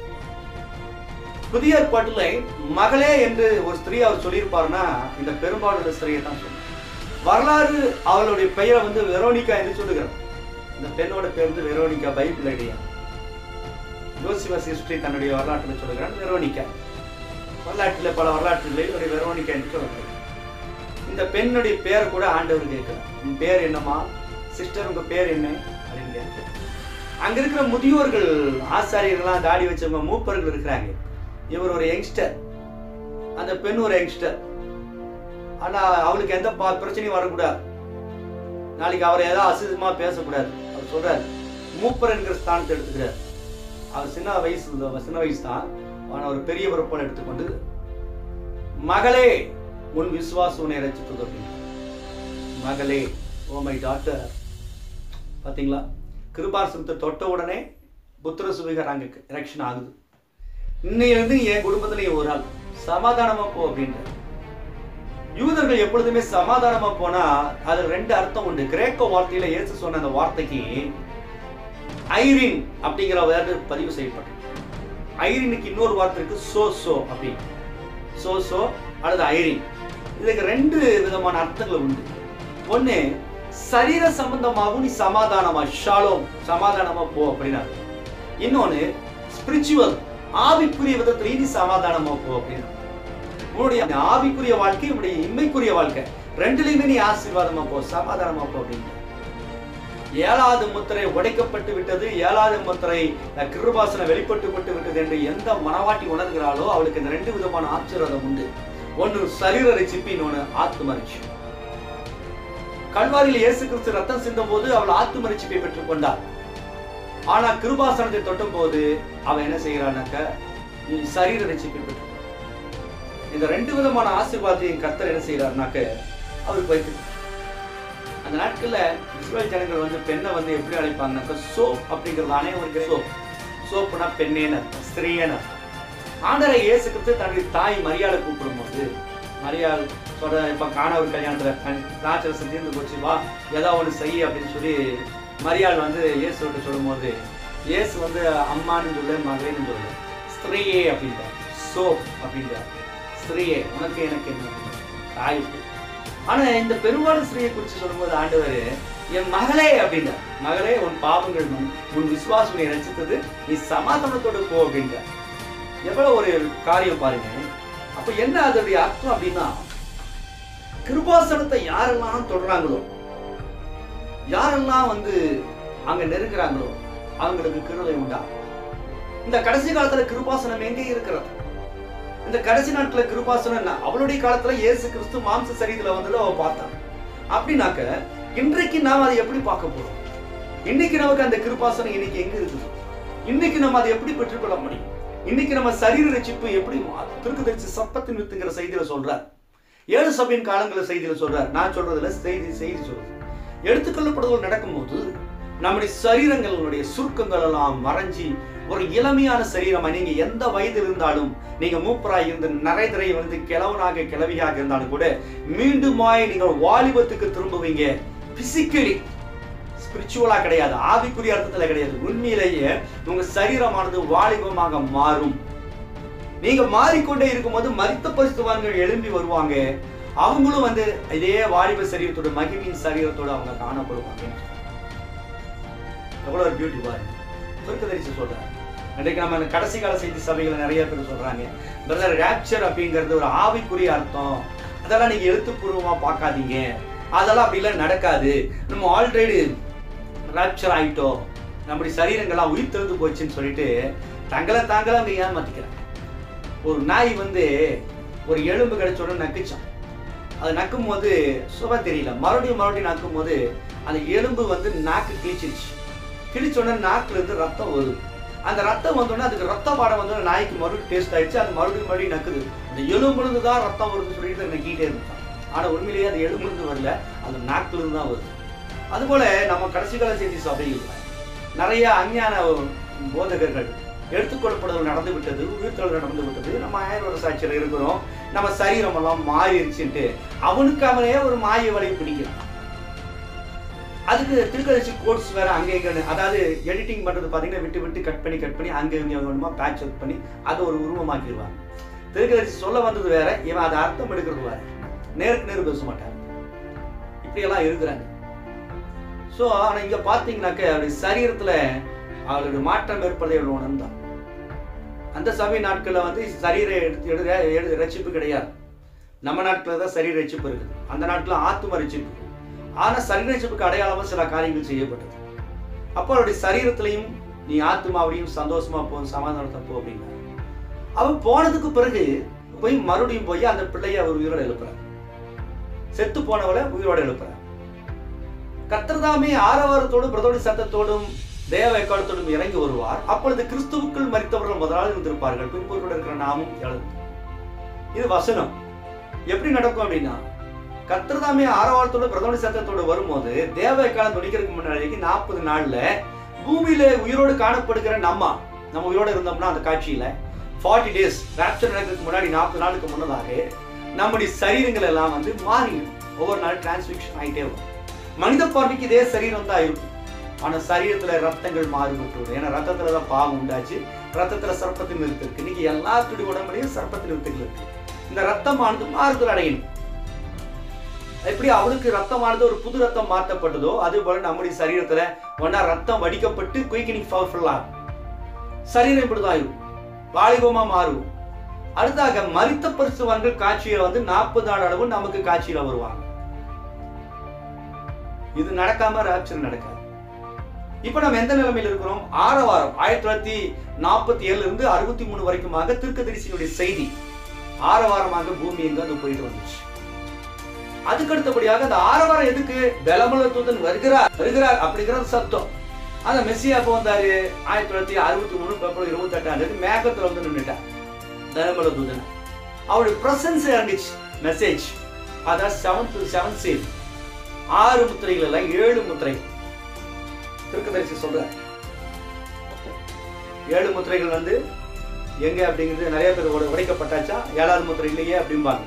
புதிய ஏற்பாட்டுல மகளே என்று ஒரு ஸ்திரீ அவர் சொல்லியிருப்பாருன்னா இந்த பெரும்பாலுள்ள ஸ்திரீயை தான் சொல்லுவார் வரலாறு அவளுடைய பெயரை வந்து வெரோனிகா என்று சொல்லுகிறார் இந்த பெண்ணோட பேர் வந்து வெரோனிகா பைபிள் ஐடியா ஜோசிவஸ் ஹிஸ்டரி தன்னுடைய வரலாற்றில் சொல்லுகிறான் வெரோனிகா வரலாற்றில் பல வரலாற்றுகளில் ஒரு வெரோனிகா என்று சொல்லுகிறார் இந்த பெண்ணுடைய பேர் கூட ஆண்டவர் கேட்கிறார் உன் பேர் என்னம்மா சிஸ்டர் உங்க பேர் என்ன அப்படின்னு கேட்கிறார் அங்க இருக்கிற முதியோர்கள் ஆசாரியர்கள்லாம் தாடி வச்சவங்க மூப்பர்கள் இருக்கிறாங்க இவர் ஒரு யங்ஸ்டர் அந்த பெண் ஒரு யங்ஸ்டர் ஆனா அவளுக்கு எந்த பா- பிரச்சனையும் வரக்கூடாது நாளைக்கு அவரை ஏதாவது அசிதமா பேசக்கூடாது அவர் சொல்றாரு மூப்பர் என்கிற ஸ்தானத்தை எடுத்துக்கிறார் அவர் சின்ன வயசு இந்த சின்ன வயசு தான் ஆனா ஒரு பெரிய பொறுப்பை எடுத்துக்கொண்டு மகளே உன் விசுவாசம் உன்னை ரசித்தது அப்படின்னு மகளே ஓ மை டாக்டர் பாத்தீங்களா கிருபாசனத்தை தொட்ட உடனே புத்திர சுவிகர் அங்க எரெக்ஷன் ஆகுது இன்னையிலிருந்து என் குடும்பத்துல நீ ஒரு ஆள் சமாதானமா போ அப்படின்ற யூதர்கள் எப்பொழுதுமே சமாதானமா போனா அது ரெண்டு அர்த்தம் உண்டு கிரேக்க வார்த்தையில இயேசு சொன்ன அந்த வார்த்தைக்கு ஐரின் அப்படிங்கிற வேர்டு பதிவு செய்யப்பட்டது ஐரினுக்கு இன்னொரு வார்த்தை இருக்கு சோ சோ அப்படின்னு சோ சோ அல்லது ஐரின் இதுக்கு ரெண்டு விதமான அர்த்தங்கள் உண்டு ஒண்ணு சரீர சம்பந்தமாகவும் நீ சமாதானமா ஷாலோம் சமாதானமா போ அப்படின்னு அர்த்தம். இன்னொன்னு ஸ்பிரிச்சுவல் ஆவிக்குரிய விதத்திலேயே நீ சமாதானமா போ அப்படின்னு உன்னுடைய அந்த ஆவிக்குரிய வாழ்க்கை உன்னுடைய இம்மைக்குரிய வாழ்க்கை ரெண்டுலையுமே நீ ஆசீர்வாதமா போ சமாதானமா போ அப்படின்னு ஏழாவது முத்திரை உடைக்கப்பட்டு விட்டது ஏழாவது முத்திரை அஹ், கிருபாசனம் வெளிப்பட்டு பட்டு விட்டது என்று எந்த மனவாட்டி உணர்கிறாளோ அவளுக்கு இந்த ரெண்டு விதமான ஆசீர்வாதம் உண்டு ஒன்று சரீர ரட்சிப்பு இன்னொன்று ஆத்ம ரட்சிப்பு கல்வாரியில் இயேசு கிறிஸ்து ரத்தம் சிந்தும் போது அவள் ஆத்ம ரட்சிப்பை பெற்றுக் கொண்டாள் ஆனா கிருபாசனத்தை தொட்டும் போது அவன் என்ன செய்கிறான்னாக்க நீ சரீர ரட்சிப்பை பெற்றுக் கொண்டாள். இந்த ரெண்டு விதமான ஆசீர்வாதத்தையும் கர்த்தர் என்ன செய்யறாருனாக்க அவருக்கு வைத்து அந்த நாட்கள்ல இஸ்ரேல் ஜனங்கள் வந்து பெண்ணை வந்து எப்படி அழைப்பாங்கன்னாக்க சோப் அப்படிங்கிறது அனைவருக்கு சோப் சோப்புனா பெண்ணேன ஸ்திரீயன ஆண்டரை இயேசு கிறிஸ்து தன்னுடைய தாய் மரியாதை கூப்பிடும்போது மரியாள் சொல்ற இப்ப காணவர் கல்யாணத்துல ராட்சரசன் தீர்ந்து போச்சு வா ஏதோ ஒன்று செய் அப்படின்னு சொல்லி மரியாள் வந்து இயேசு விட்டு சொல்லும்போது இயேசு வந்து அம்மான்னு சொல்ல மகன்னு சொல்ல ஸ்திரீயே அப்படின்றார் சோப் அப்படின்றார் ஸ்திரீயே உனக்கு எனக்கு என்ன தாய்க்கு ஆனா இந்த பெரும்பாலும் ஸ்திரீயை குறித்து சொல்லும்போது ஆண்டவர் என் மகளே அப்படின்றார் மகளே உன் பாவங்கள் மன்- உன் விசுவாசம் நீ ரசித்தது நீ சமாதானத்தோடு போ அப்படின்றார் எவ்வளவு ஒரு காரியம் பாருங்க அப்ப என்ன அதோடைய அர்த்தம் அப்படின்னா கிருபாசனத்தை யாரெல்லாம் தொடறாங்களோ யாரெல்லாம் வந்து அங்க நெருங்குறாங்களோ அவங்களுக்கு கிருபை உண்டா இந்த கடைசி காலத்துல கிருபாசனம் எங்கே இருக்கிறது இந்த கடைசி நாட்கள கிருபாசனம் என்ன அவளுடைய காலத்துல இயேசு கிறிஸ்து மாம்ச சரீரத்துல வந்ததை அவ பார்த்தான் அப்படின்னாக்க இன்றைக்கு நாம் அதை எப்படி பார்க்க போறோம் இன்னைக்கு நமக்கு அந்த கிருபாசனம் இன்னைக்கு எங்க இருக்குது இன்னைக்கு நம்ம அதை எப்படி பெற்றுக்கொள்ள முடியும் இன்னைக்கு நம்ம சரீர ரட்சிப்பு எப்படி திருக்குதரிசி சப்பத்தின் வித்துங்கிற செய்தியில சொல்றார் ஏழு சபையின் காலங்கள செய்தியில சொல்றார் நான் சொல்றதுல செய்தி செய்தி சொல்றது எடுத்துக்கொள்ளப்படுதல் நடக்கும்போது நம்முடைய சரீரங்களுடைய சுருக்கங்கள் எல்லாம் மறைஞ்சி ஒரு இளமையான சரீரமா நீங்க எந்த வயதில் இருந்தாலும் நீங்க மூப்பராய் இருந்து நரைதிரை வந்து கிழவனாக கிளவியாக இருந்தாலும் கூட மீண்டுமாய் நீங்கள் வாலிபத்துக்கு திரும்புவீங்க பிசிக்கலி ஸ்பிரிச்சுவலா கிடையாது ஆவிக்குரிய அர்த்தத்துல கிடையாது உண்மையிலேயே உங்க சரீரமானது வாலிபமாக மாறும் நீங்க மாறிக்கொண்டே இருக்கும்போது மரித்த பரிசுத்தவான்கள் எழும்பி வருவாங்க அவங்களும் வந்து இதே வாலிப சரீரத்தோட மகிமையின் சரீரத்தோட அவங்க காணப்படுவாங்க எவ்வளவு ஒரு பியூட்டி பாருங்க துருக்கதரிசி சொல்றாங்க இன்றைக்கு நம்ம இந்த கடைசி கால செய்தி சபைகளை நிறைய பேர் சொல்றாங்க பிரதர் ரேப்சர் அப்படிங்கிறது ஒரு ஆவிக்குரிய அர்த்தம் அதெல்லாம் நீங்க எழுத்துப்பூர்வமா பார்க்காதீங்க அதெல்லாம் அப்படிலாம் நடக்காது நம்ம ஆல்ரெடி ரேப்சர் ஆயிட்டோம் நம்முடைய சரீரங்கள்லாம் உயிர் தெழுந்து போச்சுன்னு சொல்லிட்டு தங்களை தாங்களே அவங்க ஏமாத்திக்கிறாங்க ஒரு நாய் வந்து ஒரு எலும்பு கிடைச்ச உடனே நக்குச்சான் அது நக்கும் போது சுப தெரியல மறுபடியும் மறுபடியும் நக்கும் போது அந்த எலும்பு வந்து நாக்கு கிழிச்சிருச்சு கிழிச்ச உடனே நாக்குல இருந்து ரத்தம் வருது அந்த ரத்தம் வந்தோடனே அதுக்கு ரத்த பாடம் வந்து நாய்க்கு மறுபடியும் டேஸ்ட் ஆயிடுச்சு அது மறுபடியும் மறுபடியும் நக்குது அந்த எலும்புலேருந்து தான் ரத்தம் வருதுன்னு சொல்லிட்டு நக்கிட்டே இருந்தான் ஆனா உண்மையிலேயே அது எலும்புலேருந்து வரல அந்த நாக்குல இருந்து தான் வருது அதுபோல நம்ம கடைசி கால செய்தி சபையில் நிறைய அஞ்ஞான போதகர்கள் எடுத்துக்கொள்ளப்படுதல் நடந்து விட்டது உயிர்த்தல் நடந்து விட்டது நம்ம ஆயிரம் வருஷ சாட்சியில் இருக்கிறோம் நம்ம சரீரம் எல்லாம் மாறிடுச்சுன்ட்டு அவனுக்கு அவனே ஒரு மாய வலையை பிடிக்கிறான் அதுக்கு திருக்கதர்ச்சி கோட்ஸ் வேற அங்கே இங்கே அதாவது எடிட்டிங் பண்றது பாத்தீங்கன்னா விட்டு விட்டு கட் பண்ணி கட் பண்ணி அங்கே இங்கே வேணுமா பேட்ச் ஒர்க் பண்ணி அதை ஒரு உருவமாக்கிடுவாங்க திருக்கதர்ச்சி சொல்ல வந்தது வேற இவன் அதை அர்த்தம் எடுக்கிறது வேற நேருக்கு நேரு பேச மாட்டாங்க இப்படியெல்லாம் இருக்கிறாங்க ஸோ ஆனால் இங்கே பார்த்தீங்கன்னாக்க அவருடைய சரீரத்தில் அவளுடைய மாற்றம் ஏற்பதை அவள் உணர்ந்தான் அந்த சபை நாட்களில் வந்து சரீர எடுத்து எடு எடு ரட்சிப்பு கிடையாது நம்ம நாட்களில் தான் சரீர ரட்சிப்பு இருக்குது அந்த நாட்டில் ஆத்தும ரட்சிப்பு ஆனால் சரீர ரட்சிப்புக்கு அடையாளமாக சில காரியங்கள் செய்யப்பட்டது அப்போ அவருடைய சரீரத்திலையும் நீ ஆத்மாவையும் சந்தோஷமா போ சமாதானத்தை போ அப்படின்னா அவன் போனதுக்கு பிறகு போய் மறுபடியும் போய் அந்த பிள்ளைய அவர் உயிரோட எழுப்புறார் செத்து போனவளை உயிரோட எழுப்புறார் கர்த்தர்தாமே ஆரவாரத்தோடும் பிரதோடி சத்தத்தோடும் தேவ எக்காலத்தோடும் இறங்கி வருவார் அப்பொழுது கிறிஸ்துவுக்குள் மறித்தவர்கள் முதலாளி இருந்திருப்பார்கள் பின்புறோடு இருக்கிற நாமும் எழுது இது வசனம் எப்படி நடக்கும் அப்படின்னா கர்த்தர்தாமே ஆரவாரத்தோட பிரதோடி சத்தத்தோடு வரும்போது தேவ எக்காலம் துணிக்கிறதுக்கு முன்னாடி நாற்பது நாள்ல பூமியில உயிரோடு காணப்படுகிற நம்ம நம்ம உயிரோடு இருந்தோம்னா அந்த காட்சியில ஃபார்ட்டி டேஸ் ராப்சர் நடக்கிறதுக்கு முன்னாடி நாற்பது நாளுக்கு முன்னதாக நம்முடைய சரீரங்கள் எல்லாம் வந்து மாறிடும் ஒவ்வொரு நாள் டிரான்ஸ்மிக்ஷன் ஆகிட்டே வரும் மனித பார்வைக்கு இதே சரீரம் தான் இருக்கும் ஆனா சரீரத்துல ரத்தங்கள் மாறுபட்டு வரும் ஏன்னா ரத்தத்துல தான் பாவம் உண்டாச்சு ரத்தத்துல சர்ப்பத்தின் விருத்து இருக்கு இன்னைக்கு எல்லாத்துடைய உடம்புலையும் சர்ப்பத்தின் விருத்துகள் இருக்கு இந்த ரத்தமானது மாறுதல் அடையணும் எப்படி அவனுக்கு ரத்தமானது ஒரு புது ரத்தம் மாற்றப்பட்டதோ அதே போல நம்முடைய சரீரத்துல ஒன்னா ரத்தம் வடிக்கப்பட்டு குயிக்கனிங் பவர்ஃபுல்லா சரீரம் இப்படிதான் இருக்கும் வாலிபமா மாறும் அடுத்தாக மரித்த பரிசுவான்கள் காட்சியில வந்து நாற்பது நாள் அளவு நமக்கு காட்சியில வருவாங்க இது நடக்காம ராப்சர் நடக்காது இப்ப நம்ம எந்த நிலைமையில இருக்கிறோம் ஆரவாரம் ஆயிரத்தி தொள்ளாயிரத்தி நாற்பத்தி ஏழுல இருந்து அறுபத்தி மூணு வரைக்குமாக தீர்க்கதரிசியினுடைய செய்தி ஆரவாரமாக பூமி எங்க அது போயிட்டு வந்துச்சு அதுக்கு அடுத்தபடியாக அந்த ஆரவாரம் எதுக்கு பலமுள்ள தூதன் வருகிறார் வருகிறார் அப்படிங்கிறது சத்தம் அந்த மெஸ்ஸியா எப்போ வந்தாரு ஆயிரத்தி தொள்ளாயிரத்தி அறுபத்தி மூணு பிப்ரவரி இருபத்தி எட்டாம் தேதி மேகத்துல வந்து நின்றுட்டார் பலமுள்ள தூதன் அவருடைய பிரசன்ஸ் இறங்குச்சு மெசேஜ் அதான் செவன்த் செவன் சீல் ஆறு முத்திரைகள் எல்லாம் ஏழு முத்திரைகள் திருக்கதரிசி சொல்ற ஏழு முத்திரைகள் வந்து எங்க அப்படிங்கிறது நிறைய பேர் உடை- உடைக்கப்பட்டாச்சா ஏழாவது முத்திரை இல்லையே அப்படிம்பாங்க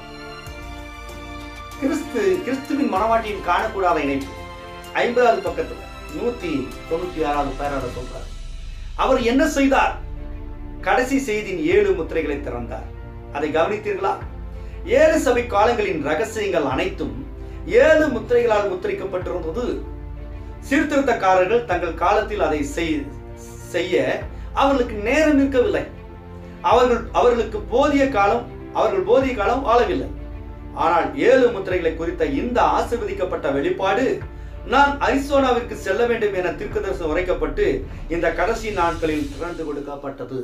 கிறிஸ்து கிறிஸ்துவின் மனவாட்டியின் காணக்கூடாத இணைப்பு ஐம்பதாவது பக்கத்துல நூத்தி தொண்ணூத்தி ஆறாவது பேராட சொல்றார் அவர் என்ன செய்தார் கடைசி செய்தியின் ஏழு முத்திரைகளை திறந்தார் அதை கவனித்தீர்களா ஏழு சபை காலங்களின் ரகசியங்கள் அனைத்தும் ஏழு முத்திரைகளால் முத்திரிக்கப்பட்டிருந்தது சீர்திருத்தக்காரர்கள் தங்கள் காலத்தில் அதை செய்- செய்ய அவர்களுக்கு நேரம் இருக்கவில்லை அவர்கள் அவர்களுக்கு போதிய காலம் அவர்கள் போதிய காலம் வாழவில்லை ஆனால் ஏழு முத்திரைகளை குறித்த இந்த ஆசீர்வதிக்கப்பட்ட வெளிப்பாடு நான் அரிசோனாவிற்கு செல்ல வேண்டும் என தீர்க்கதரிசனம் உரைக்கப்பட்டு இந்த கடைசி நாட்களில் திறந்து கொடுக்கப்பட்டது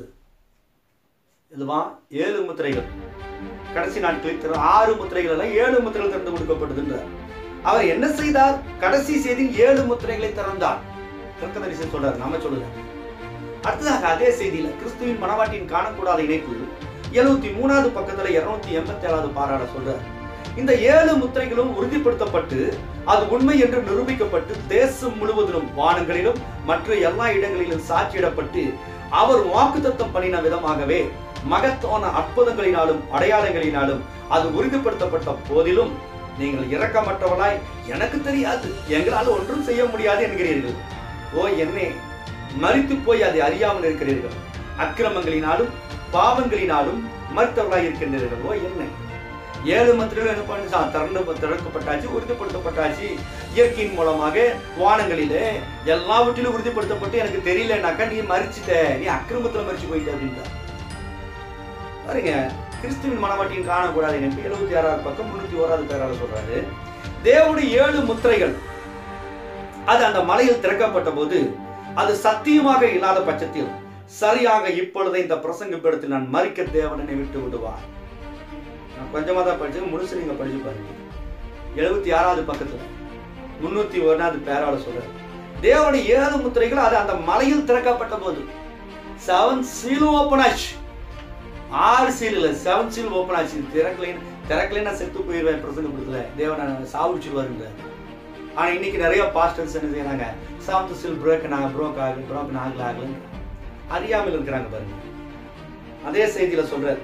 இதுவா ஏழு முத்திரைகள் கடைசி நாட்களில் திற ஆறு முத்திரைகள் அல்ல ஏழு முத்திரைகள் திறந்து கொடுக்கப்பட்டதுன்றார் அவர் என்ன செய்தார் கடைசி செய்தியில் ஏழு முத்திரைகளை திறந்தார் தீர்க்கதரிசனம் சொல்றார் நாம சொல்லுங்க அடுத்ததாக அதே செய்தியில கிறிஸ்துவின் மனவாட்டின் காணக்கூடாத இணைப்பு எழுபத்தி மூணாவது பக்கத்துல இருநூத்தி எண்பத்தி ஏழாவது பாராட சொல்றார் இந்த ஏழு முத்திரைகளும் உறுதிப்படுத்தப்பட்டு அது உண்மை என்று நிரூபிக்கப்பட்டு தேசம் முழுவதிலும் வானங்களிலும் மற்ற எல்லா இடங்களிலும் சாட்சியிடப்பட்டு அவர் வாக்குத்தத்தம் பண்ணின விதமாகவே மகத்தான அற்புதங்களினாலும் அடையாளங்களினாலும் அது உறுதிப்படுத்தப்பட்ட போதிலும் நீங்கள் இரக்கமற்றவளாய் எனக்கு தெரியாது எங்களால் ஒன்றும் செய்ய முடியாது என்கிறீர்கள் ஓ என்னே மறித்து போய் அதை அறியாமல் இருக்கிறீர்கள் அக்கிரமங்களினாலும் பாவங்களினாலும் மறுத்தவர்களாய் இருக்கின்றீர்கள் ஓ என்ன ஏழு மந்திரிகள் என்ன பண்ணி திறந்து திறக்கப்பட்டாச்சு உறுதிப்படுத்தப்பட்டாச்சு இயற்கையின் மூலமாக வானங்களிலே எல்லாவற்றிலும் உறுதிப்படுத்தப்பட்டு எனக்கு தெரியலனாக்கா நீ மறிச்சிட்ட நீ அக்கிரமத்துல மறிச்சு போயிட்ட அப்படின்றார் பாருங்க கிறிஸ்துவின் மனவாட்டியின் காணக்கூடாது எனக்கு எழுபத்தி ஆறாவது பக்கம் முன்னூத்தி ஓராவது பேரால சொல்றாரு தேவனுடைய ஏழு முத்திரைகள் அது அந்த மலையில் திறக்கப்பட்ட போது அது சத்தியமாக இல்லாத பட்சத்தில் சரியாக இப்பொழுது இந்த பிரசங்க படத்தில் நான் மறிக்க தேவனனை விட்டு விடுவார் நான் கொஞ்சமா தான் படிச்சேன் முழுசு நீங்க படிச்சு பாருங்க எழுபத்தி ஆறாவது பக்கத்துல முன்னூத்தி ஒன்னாவது பேரால சொல்றாரு தேவனுடைய ஏழு முத்திரைகள் அது அந்த மலையில் திறக்கப்பட்ட போது செவன் சீல் ஓப்பன் ஆச்சு ஆறு சீல் இல்ல செவன் சீல் ஓப்பன் ஆச்சு திறக்கலைன்னு திறக்கலைன்னா செத்து போயிருவேன் பிரசங்க படத்துல தேவனை சாவிச்சிருவாருங்க ஆனா இன்னைக்கு நிறைய பாஸ்டர்ஸ் என்ன செய்யறாங்க செவன்த் சீல் பிரேக் நான் ப்ரோக் ஆகல ப்ரோக் ஆகல ஆகல அறியாமல் இருக்கிறாங்க பாருங்க அதே செய்தியில சொல்றாரு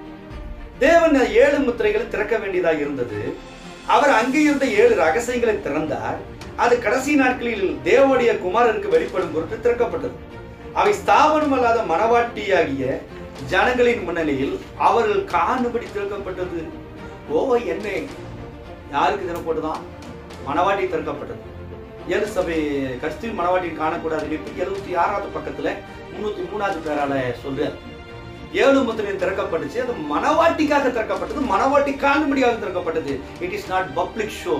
தேவன் ஏழு முத்திரைகளை திறக்க வேண்டியதாக இருந்தது அவர் அங்கே இருந்த ஏழு ரகசியங்களை திறந்தார் அது கடைசி நாட்களில் தேவனுடைய குமாரருக்கு வெளிப்படும் பொருட்டு திறக்கப்பட்டது அவை ஸ்தாபனம் அல்லாத மனவாட்டியாகிய ஜனங்களின் முன்னிலையில் அவர்கள் காணும்படி திறக்கப்பட்டது ஓ என்ன யாருக்கு திறப்பட்டுதான் மனவாட்டி திறக்கப்பட்டது ஏழு சபை கஸ்தூரி மனவாட்டியில் காணக்கூடாது இணைப்பு எழுபத்தி ஆறாவது பக்கத்துல முன்னூத்தி மூணாவது பேரால சொல்றார் ஏழு முத்திரையும் திறக்கப்பட்டுச்சு அது மனவாட்டிக்காக திறக்கப்பட்டது மனவாட்டி காணும்படியாக திறக்கப்பட்டது it is not public show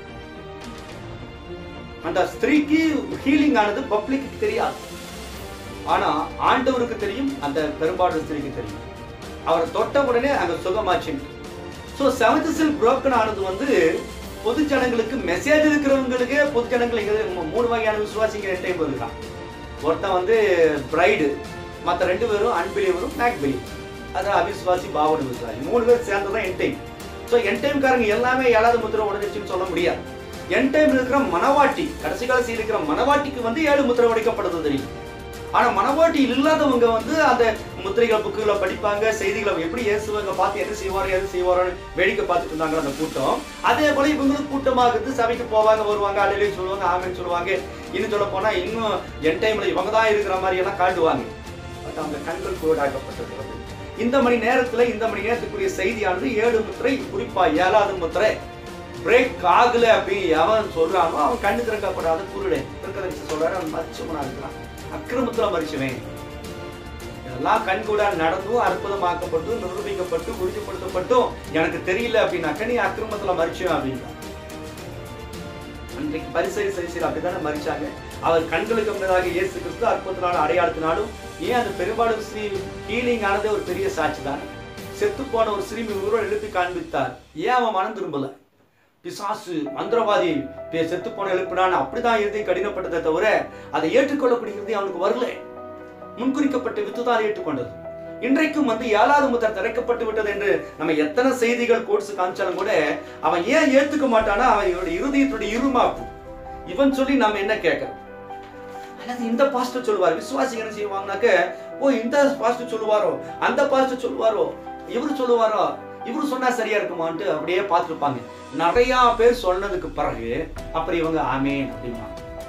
அந்த ஸ்திரீக்கு ஹீலிங் ஆனது பப்ளிக்கு தெரியாது ஆனா ஆண்டவருக்கு தெரியும் அந்த பெரும்பாடு ஸ்திரீக்கு தெரியும் அவரை தொட்ட உடனே அங்க சுகமாச்சு ஸோ செவன்த் சில் புரோக்கன் ஆனது வந்து பொது ஜனங்களுக்கு மெசேஜ் இருக்கிறவங்களுக்கே பொது ஜனங்களுக்கு மூணு வகையான விசுவாசிங்க ரெண்டு டைப் இருக்கான் ஒருத்தன் வந்து பிரைடு மற்ற ரெண்டு பேரும் அன்பிலிவரும் மேக் பிலீவ் அதான் அவிசுவாசி பாவன விசுவாசி மூணு பேர் சேர்ந்ததான் என் டைம் ஸோ என் டைம்காரங்க எல்லாமே ஏழாவது முத்திரை உடஞ்சிருச்சுன்னு சொல்ல முடியாது என் டைம் இருக்கிற மனவாட்டி கடைசி கடைசி இருக்கிற மனவாட்டிக்கு வந்து ஏழு முத்திரை உடைக்கப்படுது தெரியும் ஆனா மனவாட்டியில் இல்லாதவங்க வந்து அந்த முத்திரைகள் புக்குகளை படிப்பாங்க செய்திகளை எப்படி இயேசுவங்க பார்த்து என்ன செய்வாரோ எது செய்வாரோன்னு வேடிக்கை பார்த்துட்டு இருந்தாங்க அந்த கூட்டம் அதே போல இவங்களும் கூட்டமாக இருந்து சபைக்கு போவாங்க வருவாங்க அலையிலையும் சொல்லுவாங்க ஆமைன்னு சொல்லுவாங்க இன்னும் சொல்ல போனா இன்னும் என் டைம்ல இவங்க தான் இருக்கிற மாதிரி எல்லாம் காட்டுவாங்க பட் அவங்க கண்கள் கூடாக்கப்பட்டிருக்கிறது இந்த மணி நேரத்துல இந்த மணி நேரத்துக்குரிய செய்தியானது ஏழு முத்திரை குறிப்பா ஏழாவது முத்திரை பிரேக் ஆகல அப்படின்னு எவன் சொல்றானோ அவன் கண்ணு திறக்கப்படாத குருடே திருக்கதரிசி சொல்றாரு அவன் மறிச்சவனா இருக்கிறான் அக்கிரமத்துல மறிச்சவன் இதெல்லாம் கண்கூடா நடந்தும் அற்புதமாக்கப்பட்டும் நிரூபிக்கப்பட்டு உறுதிப்படுத்தப்பட்டும் எனக்கு தெரியல அப்படின்னாக்க நீ அக்கிரமத்துல மறிச்சவன் அப்படின்னா அன்றைக்கு பரிசை சரிசீர் அப்படித்தானே மறிச்சாங்க அவர் கண்களுக்கு முன்னதாக இயேசு கிறிஸ்து அற்புதத்தினாலும் அடையாளத்தினாலும் ஏன் அந்த பெரும்பாலும் ஸ்ரீ ஹீலிங் ஆனது ஒரு பெரிய சாட்சி தான் செத்து போன ஒரு சிறுமி உருவம் எழுப்பி காண்பித்தார் ஏன் அவன் மனம் திரும்பல பிசாசு மந்திரவாதி பே- செத்து போன எழுப்பினான் அப்படிதான் இறுதி கடினப்பட்டதை தவிர அதை ஏற்றுக்கொள்ளக்கூடியது அவனுக்கு வரல முன்குறிக்கப்பட்ட வித்துதான் ஏற்றுக்கொண்டது இன்றைக்கும் வந்து ஏழாவது முத்தர் திறக்கப்பட்டு விட்டது என்று நம்ம எத்தனை செய்திகள் கோட்ஸ் காமிச்சாலும் கூட அவன் ஏன் ஏத்துக்க மாட்டானா அவன் இவனுடைய இருதயத்துடைய இருமாப்பு இவன் சொல்லி நம்ம என்ன கேட்கறோம் அல்லது இந்த பாஸ்டர் சொல்லுவார் விசுவாசிங்க என்ன செய்வாங்கனாக்க ஓ இந்த பாஸ்டர் சொல்லுவாரோ அந்த பாஸ்டர் சொல்லுவாரோ இவரு சொல்லுவாரோ இவரு சொன்னா சரியா இருக்குமான்ட்டு அப்படியே பார்த்துருப்பாங்க நிறைய பேர் சொன்னதுக்கு பிறகு அப்புறம் இவங்க ஆமேன் அப்படிமா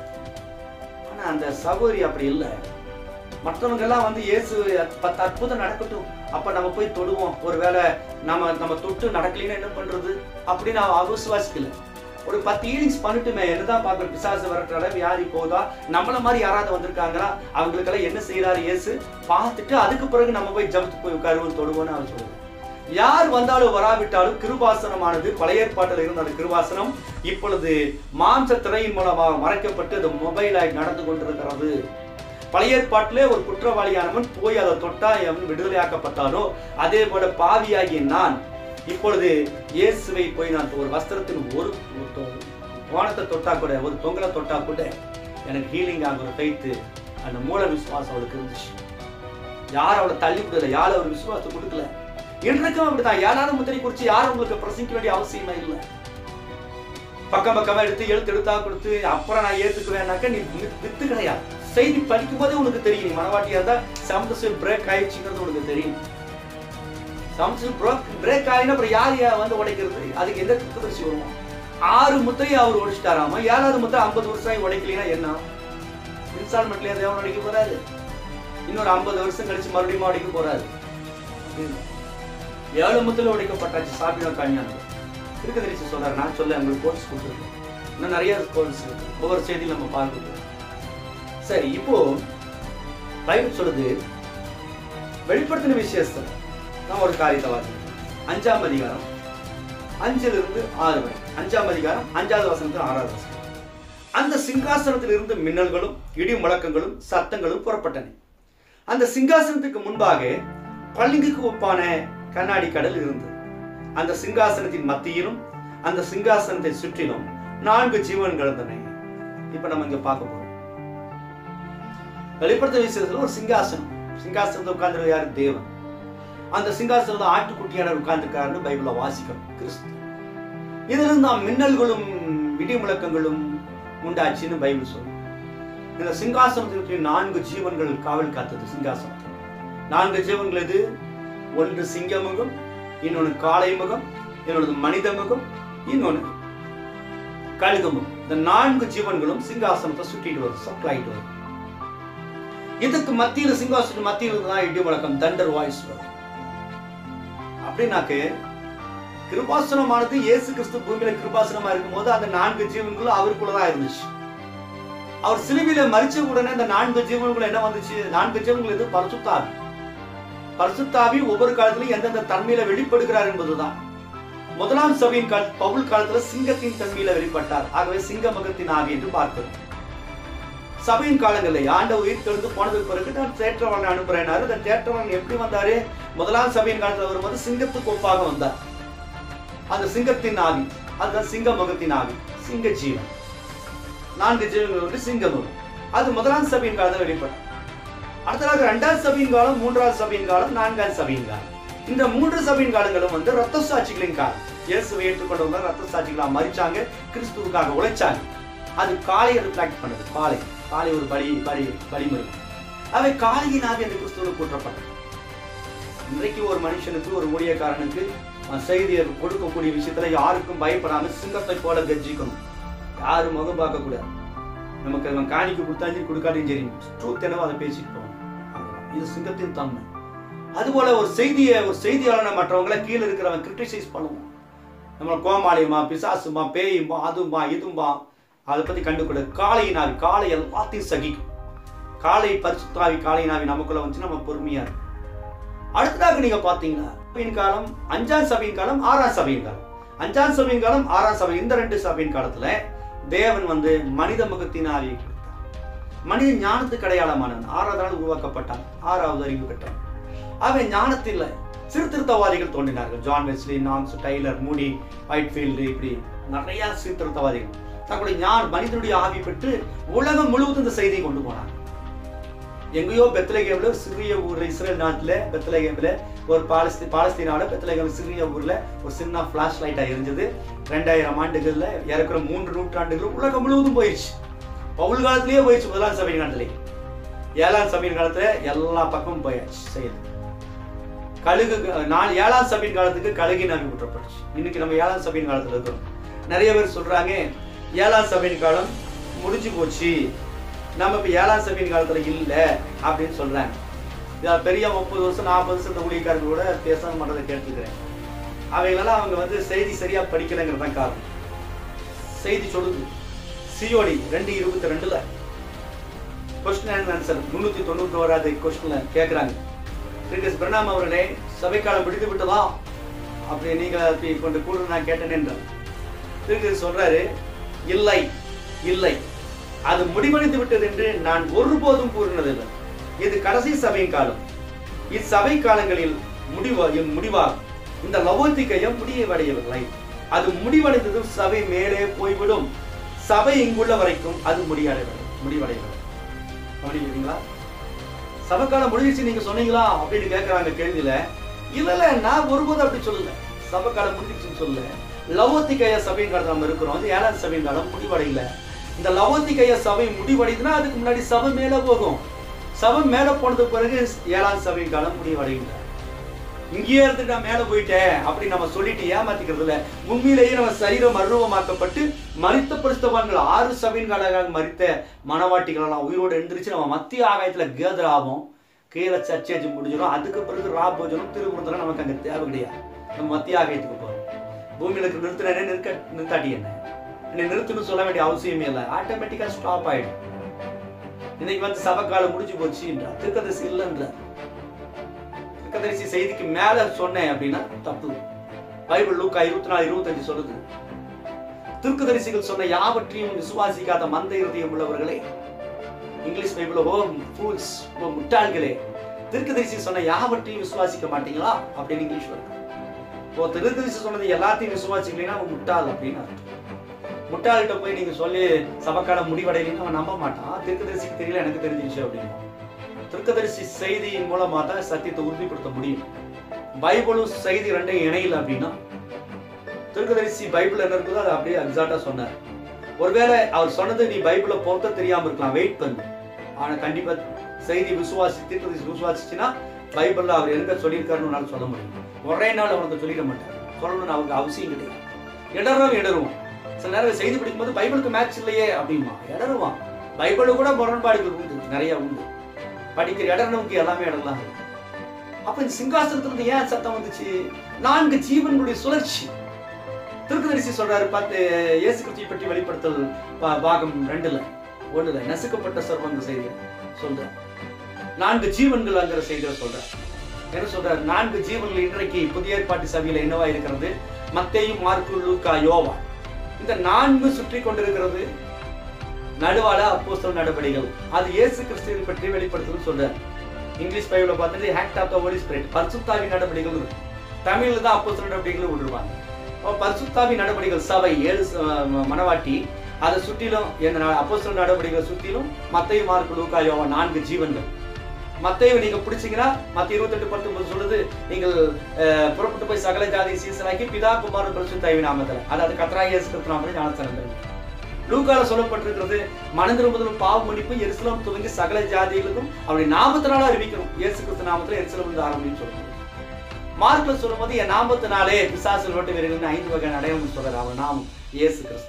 ஆனா அந்த சகோதரி அப்படி இல்லை மற்றவங்க எல்லாம் வந்து இயேசு பத்து அற்புதம் நடக்கட்டும் அப்ப நம்ம போய் தொடுவோம் ஒருவேளை நம்ம நம்ம தொட்டு நடக்கலைன்னா என்ன பண்றது அப்படின்னு அவ அவிசுவாசிக்கல ஒரு பத்து ஈலிங்ஸ் பண்ணிட்டுமே என்னதான் பார்க்கணும் பிசாசு வரட்டால வியாதி போதா நம்மள மாதிரி யாராவது வந்திருக்காங்களா அவங்களுக்கெல்லாம் என்ன செய்யறாரு இயேசு பார்த்துட்டு அதுக்கு பிறகு நம்ம போய் ஜபத்து போய் உட்காருவோம் தொடுவோம்னு அவர் சொல்லுவார் யார் வந்தாலும் வராவிட்டாலும் கிருபாசனமானது பழைய ஏற்பாட்டில் இருந்த அந்த கிருபாசனம் இப்பொழுது மாம்ச திரையின் மூலமாக மறைக்கப்பட்டு அது மொபைலாய் நடந்து கொண்டிருக்கிறது பழைய ஏற்பாட்டிலே ஒரு குற்றவாளியானவன் போய் அதை தொட்டா அவன் விடுதலையாக்கப்பட்டானோ அதே போல பாவியாகிய நான் இப்பொழுது இயேசுவை போய் நான் ஒரு வஸ்திரத்தின் ஒரு ஒரு தொ- கோணத்தை தொட்டா கூட ஒரு தொங்கலை தொட்டா கூட எனக்கு ஹீலிங் ஆகிற ஃபெய்த்து அந்த மூல விசுவாசம் அவளுக்கு இருந்துச்சு யார் அவளை தள்ளி விடல யார் அவர் விசுவாசம் கொடுக்கல இன்றைக்கும் அப்படிதான் ஏழாவது முத்திரை குறித்து யாரும் உங்களுக்கு பிரசங்கிக்க வேண்டிய அவசியமே இல்லை பக்கம் பக்கமா எடுத்து எழுத்து எழுத்தா கொடுத்து அப்புறம் நான் ஏத்துக்குவேன்னாக்க நீ வித்- வித்து கிடையாது செய்தி படிக்கும் போதே உனக்கு தெரியும் நீ மனவாட்டியா இருந்தா சமதசில் பிரேக் ஆயிடுச்சுங்கிறது உனக்கு தெரியும் சமதசில் பிரேக் ஆயினா அப்புறம் யார் யா வந்து உடைக்கிறது அதுக்கு எந்த திருத்தரிசி வருமா ஆறு முத்திரையை அவர் உடைச்சிட்டாராமா ஏழாவது முத்திரை ஐம்பது வருஷம் உடைக்கலைன்னா என்ன இன்ஸ்டால்மெண்ட்லயே தேவன் உடைக்க போறாரு இன்னொரு ஐம்பது வருஷம் கழிச்சு மறுபடியும் உடைக்க போறாரு ஏழு முத்திரை உடைக்கப்பட்டாச்சு சாப்பிட கல்யாணம் இருக்கு தெரிச்சு சொல்றாரு நான் சொல்ல உங்களுக்கு கோர்ஸ் கொடுத்துருக்கேன் இன்னும் நிறைய கோர்ஸ் இருக்கு ஒவ்வொரு செய்தியும் நம்ம பார்க்கணும் சரி இப்போ பைபிள் சொல்லுது வெளிப்படுத்தின விசேஷம் நான் ஒரு காரியத்தை வாசிக்கிறேன் அஞ்சாம் அதிகாரம் அஞ்சுல இருந்து ஆறு வரை அஞ்சாம் அதிகாரம் அஞ்சாவது வசனத்துல ஆறாவது வசனம் அந்த சிங்காசனத்தில் இருந்து மின்னல்களும் இடி முழக்கங்களும் சத்தங்களும் புறப்பட்டன அந்த சிங்காசனத்துக்கு முன்பாக பளிங்குக்கு ஒப்பான கண்ணாடி கடல் இருந்தது அந்த சிங்காசனத்தின் மத்தியிலும் அந்த சிங்காசனத்தை சுற்றிலும் நான்கு ஜீவன்கள் இருந்தன இப்ப நம்ம இங்க பார்க்க போறோம் வெளிப்படுத்த விஷயத்துல ஒரு சிங்காசனம் சிங்காசனத்தை உட்கார்ந்து யாரு தேவன் அந்த சிங்காசனத்துல ஆட்டுக்குட்டியான உட்கார்ந்துருக்காருன்னு பைபிள வாசிக்கணும் கிறிஸ்து இதுல இருந்து நாம் மின்னல்களும் இடி முழக்கங்களும் உண்டாச்சுன்னு பைபிள் சொல்லும் இந்த சிங்காசனத்திற்கு நான்கு ஜீவன்கள் காவல் காத்தது சிங்காசனம் நான்கு ஜீவன்கள் எது ஒன்று சிங்க முகம் இன்னொன்று காளை முகம் இன்னொன்று மனித முகம் இன்னொன்று கழுகு முகம் இந்த நான்கு ஜீவன்களும் சிங்காசனத்தை சுற்றிட்டு வரும் சப்ளாயிட்டு வரும் இதுக்கு மத்தியில சிங்காசனம் மத்தியில் தான் இடி முழக்கம் தண்டர் வாய்ஸ் வரும் அப்படின்னாக்கு கிருபாசனமானது இயேசு கிறிஸ்து பூமியில கிருபாசனமா இருக்கும்போது அந்த நான்கு ஜீவன்களும் அவருக்குள்ளதான் இருந்துச்சு அவர் சிலுவையில மறிச்ச உடனே அந்த நான்கு ஜீவன்கள் என்ன வந்துச்சு நான்கு ஜீவன்கள் எது பரிசுத்தாவி பரிசுத்தாவி ஒவ்வொரு காலத்திலும் எந்தெந்த தன்மையில வெளிப்படுகிறார் என்பதுதான் முதலாம் சபையின் கால பவுல் காலத்துல சிங்கத்தின் தன்மையில வெளிப்பட்டார் ஆகவே சிங்க மகத்தின் ஆவி என்று பார்க்கிறோம் சபையின் காலங்களில் ஆண்ட உயிர் தெழுந்து போனதுக்கு பிறகு நான் தேற்றவனை அனுப்புறேனாரு அந்த தேற்றவன் எப்படி வந்தாரு முதலாம் சபையின் காலத்துல வரும்போது சிங்கத்துக்கு ஒப்பாக வந்தார் அந்த சிங்கத்தின் ஆவி அதுதான் சிங்க முகத்தின் ஆவி சிங்க ஜீவன் நான்கு ஜீவன்கள் வந்து சிங்கம் வரும். அது முதலாம் சபையின் காலத்தில் வெளிப்படும் அடுத்ததாக இரண்டாவது சபையின் காலம் மூன்றாவது சபையின் காலம் நான்காவது சபையின் காலம் இந்த மூன்று சபையின் காலங்களும் வந்து ரத்த சாட்சிகளின் காலம் இயேசுவை ஏற்றுக்கொண்டவங்க ரத்த சாட்சிகளா மறிச்சாங்க கிறிஸ்துவுக்காக உழைச்சாங்க அது காலை ரிஃப்ளாக்ட் பண்ணுது காலை காலை ஒரு பலி பலி பலிமுறை அவை காளையின் ஆவி அந்த கிறிஸ்துவோடு கூற்றப்பட்டது இன்றைக்கு ஒரு மனுஷனுக்கு ஒரு ஊழியக்காரனுக்கு அஹ், செய்தியை கொடுக்கக்கூடிய விஷயத்துல யாருக்கும் பயப்படாம சிங்கத்தை போல கர்ஜிக்கணும் யாரும் முகம் பார்க்க கூடாது நமக்கு அவன் காணிக்க கொடுத்தாலும் கொடுக்காட்டியும் சரி ட்ரூத் என்னவோ அதை பேசிட்டு போகணும் அவ்வளவுதான். இது சிங்கத்தின் தன்மை அதுபோல ஒரு செய்தியை ஒரு செய்தியாளனை மற்றவங்கள கீழே இருக்கிறவன் கிரிட்டிசைஸ் பண்ணுவான் நம்மள கோமாளியுமா பிசாசுமா பேயுமா அதுமா இதுமா அதை பத்தி கண்டுக்கூடாது காளையினாவி காளை எல்லாத்தையும் சகிக்கும் காளை பரிசுத்தாவி காளையினாவி நமக்குள்ள வந்துச்சு நம்ம பொறுமையா இருக்கும் அடுத்ததாக நீங்க பாத்தீங்கன்னா சபையின் காலம் அஞ்சாம் சபையின் காலம் ஆறாம் சபையின் காலம் அஞ்சாம் சபையின் காலம் ஆறாம் சபை இந்த ரெண்டு சபையின் காலத்துல தேவன் வந்து மனித முகத்தின் ஆவியை கொடுத்தார் மனித ஞானத்துக்கு அடையாளமானவன் ஆறாவது நாள் உருவாக்கப்பட்டான் ஆறாவது அறிவு பெற்றான் அவன் ஞானத்தில் சீர்திருத்தவாதிகள் தோன்றினார்கள் ஜான் வெஸ்லி நான்ஸ் டைலர் மூடி ஒயிட்ஃபீல்டு இப்படி நிறைய சீர்திருத்தவாதிகள் தங்களுடைய ஞான மனிதனுடைய ஆவி பெற்று உலகம் முழுவதும் இந்த செய்தியை கொண்டு போனாங்க எங்கேயோ பெத்லகேம்ல ஒரு சிறிய ஊர்ல இஸ்ரேல் நாட்டுல பெத்லகேம்ல ஒரு பாலஸ்தீன் பாலஸ்தீனால பெத்லகேம் சிறிய ஊர்ல ஒரு சின்ன ஃபிளாஷ் லைட்டா எரிஞ்சது ரெண்டாயிரம் ஆண்டுகள்ல இறக்குற மூன்று நூற்றாண்டுகள் உலகம் முழுவதும் போயிடுச்சு பவுல் காலத்திலேயே போயிடுச்சு முதலாம் சபையின் காலத்திலே ஏழாம் சபையின் காலத்துல எல்லா பக்கமும் போயாச்சு செய்யுது கழுகு நான் ஏழாம் சபையின் காலத்துக்கு கழுகின் ஆவி ஊற்றப்பட்டுச்சு இன்னைக்கு நம்ம ஏழாம் சபையின் காலத்துல இருக்கிறோம் நிறைய பேர் சொல்றாங்க ஏழாம் சபையின் காலம் முடிஞ்சு போச்சு நம்ம இப்ப ஏழாம் சபையின் காலத்துல இல்ல அப்படின்னு சொல்றாங்க இதை பெரிய முப்பது வருஷம் நாற்பது வருஷம் இந்த ஊழியக்காரர்கள் கூட பேசாம மன்றதை கேட்டுக்கிறேன் அவைகளெல்லாம் அவங்க வந்து செய்தி சரியா படிக்கலைங்கிறது தான் காரணம் செய்தி சொல்லுது சியோடி ரெண்டு இருபத்தி ரெண்டுல கொஸ்டின் அண்ட் ஆன்சர் முன்னூத்தி தொண்ணூத்தி ஓராது கொஸ்டின்ல கேக்குறாங்க கிரிக்கஸ் பிரணாம் அவர்களே சபைக்காலம் முடிந்து விட்டதா அப்படி நீங்க அப்படி கொண்டு கூட நான் கேட்டேன் என்றார் கிரிக்கஸ் சொல்றாரு இல்லை இல்லை அது முடிவடைந்து விட்டது என்று நான் ஒருபோதும் கூறினதில்லை இது கடைசி சபையின் காலம் இச்சபை காலங்களில் முடிவா முடிவாகும் இந்த லவோத்திகையம் முடிவடையவில்லை அது முடிவடைந்ததும் சபை மேலே போய்விடும் சபை இங்குள்ள வரைக்கும் அது முடிவடையவில்லை முடிவடையவில்லை கவனிக்கிறீங்களா சபைக்காலம் முடிஞ்சிச்சு நீங்க சொன்னீங்களா அப்படின்னு கேட்கறாங்க கேள்வியில இல்ல இல்ல நான் ஒருபோதும் அப்படி சொல்லல சபைக்காலம் முடிஞ்சிச்சுன்னு சொல்லல லவோத்திகைய சபையின் காலம் நம்ம இருக்கிறோம் இது ஏழாம் சபையின் காலம் முடிவடையல இந்த லவோத்திகைய சபை முடிவடையுதுன்னா அதுக்கு முன்னாடி சபை மேல போகும் சபை மேல போனதுக்கு பிறகு ஏழாம் சபையின் காலம் முடிவடைகின்ற இங்கேயே இருந்துட்டு நான் மேல போயிட்டேன் அப்படி நம்ம சொல்லிட்டு ஏமாத்திக்கிறது இல்ல உண்மையிலேயே நம்ம சரீரம் மருவமாக்கப்பட்டு மரித்த பரிசுத்தவான்கள் ஆறு சபையின் காலமாக மரித்த மனவாட்டிகள் எல்லாம் உயிரோடு எழுந்திருச்சு நம்ம மத்திய ஆகாயத்துல கேதராகும் கீழே சர்ச்சேஜ் முடிஞ்சிடும் அதுக்கு பிறகு ராபோஜனம் திருவிருந்தரம் நமக்கு அங்க தேவை கிடையாது நம்ம மத்திய ஆகாயத்துக்கு போறோம் பூமியில இருக்க நிறுத்தினே நிற்க நிறுத்தாட்டி என்ன என்னை நிறுத்தணும்னு சொல்ல வேண்டிய அவசியமே இல்லை ஆட்டோமேட்டிக்கா ஸ்டாப் ஆயிடும் இன்னைக்கு வந்து சபக்காலம் முடிஞ்சு போச்சுன்றா திருக்கதரிசி இல்லைன்ற திருக்கதரிசி செய்திக்கு மேல சொன்னேன் அப்படின்னா தப்பு பைபிள் லூக்கா இருபத்தி நாலு இருபத்தஞ்சு சொல்லுது திருக்கதரிசிகள் சொன்ன யாவற்றையும் விசுவாசிக்காத மந்த இருதயம் உள்ளவர்களே இங்கிலீஷ் பைபிள் ஓ ஃபூல்ஸ் ஓ முட்டாள்களே திருக்கதரிசி சொன்ன யாவற்றையும் விசுவாசிக்க மாட்டீங்களா அப்படின்னு இங்கிலீஷ் வருது ஓ திருக்கதரிசி சொன்னது எல்லாத்தையும் விசுவாசிக்கலைன்னா அவன் முட்டாள் அப்படின்னு அர்த்தம் முட்டாள்கிட்ட போய் நீங்க சொல்லி சபக்காலம் முடிவடையலைன்னு அவன் நம்ப மாட்டான் திருக்கதரிசிக்கு தெரியல எனக்கு தெரிஞ்சிருச்சு அப்படின்னு திருக்கதரிசி செய்தியின் மூலமா தான் சத்தியத்தை உறுதிப்படுத்த முடியும் பைபிளும் செய்தி ரெண்டையும் இணையல அப்படின்னா திருக்கதரிசி பைபிள் என்ன இருக்குதோ அதை அப்படியே எக்ஸாக்டா சொன்னார் ஒருவேளை அவர் சொன்னது நீ பைபிளை பொறுத்த தெரியாம இருக்கலாம் வெயிட் பண்ணு ஆனா கண்டிப்பா செய்தி விசுவாசி தீர்க்கதரிசி விசுவாசிச்சுன்னா பைபிள்ல அவர் எங்க சொல்லியிருக்காருன்னு உன்னால சொல்ல முடியும் ஒரே நாள் அவனுக்கு சொல்லிட மாட்டார் சொல்லணும்னு அவருக்கு அவசியம் கிடையாது இடரும் இடருவான் சில நேரம் செய்தி படிக்கும்போது பைபிளுக்கு மேட்ச் இல்லையே அப்படிமா இடருவான் பைபிளு கூட முரண்பாடுகள் உண்டு நிறைய உண்டு படிக்கிற இடர்னவுக்கு எல்லாமே இடம்லாம் இருக்கு. அப்ப இந்த சிங்காசனத்திலிருந்து ஏன் சத்தம் வந்துச்சு நான்கு ஜீவன்களுடைய சுழற்சி திருக்கதரிசி சொல்றாரு பார்த்து இயேசு கிறிஸ்துவை பற்றி வெளிப்படுத்தல் பா- பாகம் ரெண்டுல ஒண்ணுல நசுக்கப்பட்ட சர்வங்க செய்தி சொல்ற நான்கு ஜீவன்கள் அங்கிற செய்தியில சொல்ற என்ன சொல்றாரு நான்கு ஜீவன்கள் இன்றைக்கு புதிய ஏற்பாட்டு சபையில என்னவா இருக்கிறது மத்தேயும் மார்க்கு லூக்கா யோவா இந்த நான்கு சுற்றி கொண்டிருக்கிறது நடுவால அப்போஸ்தல நடவடிக்கைகள் அது இயேசு கிறிஸ்துவை பற்றி வெளிப்படுத்துன்னு சொல்றாரு இங்கிலீஷ் பைபிள பார்த்துட்டு act of the holy spirit பரிசுத்தாவி நடவடிக்கைகள் இருக்கு தமிழ்ல தான் அப்போஸ்தல நடவடிக்கைகள் விட்டுருவாங்க அப்ப பரிசுத்தாவி நடவடிக்கைகள் சபை ஏழு ச- ம- மணவாட்டி அதை சுற்றிலும் என்ன அப்போஸ்தல நடவடிக்கைகளை சுற்றிலும் மத்தேயு மார்க்கு லூக்கா யோவா நான்கு ஜீவன்கள் மத்தேயு நீங்க பிடிச்சீங்கன்னா மத்த இருபத்தெட்டு பத்தொன்பது சொல்லுது நீங்கள் அஹ், புறப்பட்டு போய் சகல ஜாதி சீசனாக்கி பிதா குமாரன் பரிசுத்தாவி நாமத்தில் அதாவது கத்ரா இயேசு கிறிஸ்து நாமத்தில் ஞானஸ்தானம் பெறுங்க. லூக்கால சொல்லப்பட்டிருக்கிறது மனம் திரும்புதலும் பாவ மன்னிப்பு எருசலம் துவங்கி சகல ஜாதிகளுக்கும் அவருடைய நாமத்தினால அறிவிக்கணும் இயேசு கிறிஸ்து நாமத்துல எருசலம் இருந்து ஆரம்பின்னு சொல்லணும் மார்க்ல சொல்லும்போது என் நாமத்தினாலே பிசாசல் ஓட்டு வீரர்கள் ஐந்து வகை அடையாளம் சொல்றாரு அவன் நாமம் இயேசு கிறிஸ்து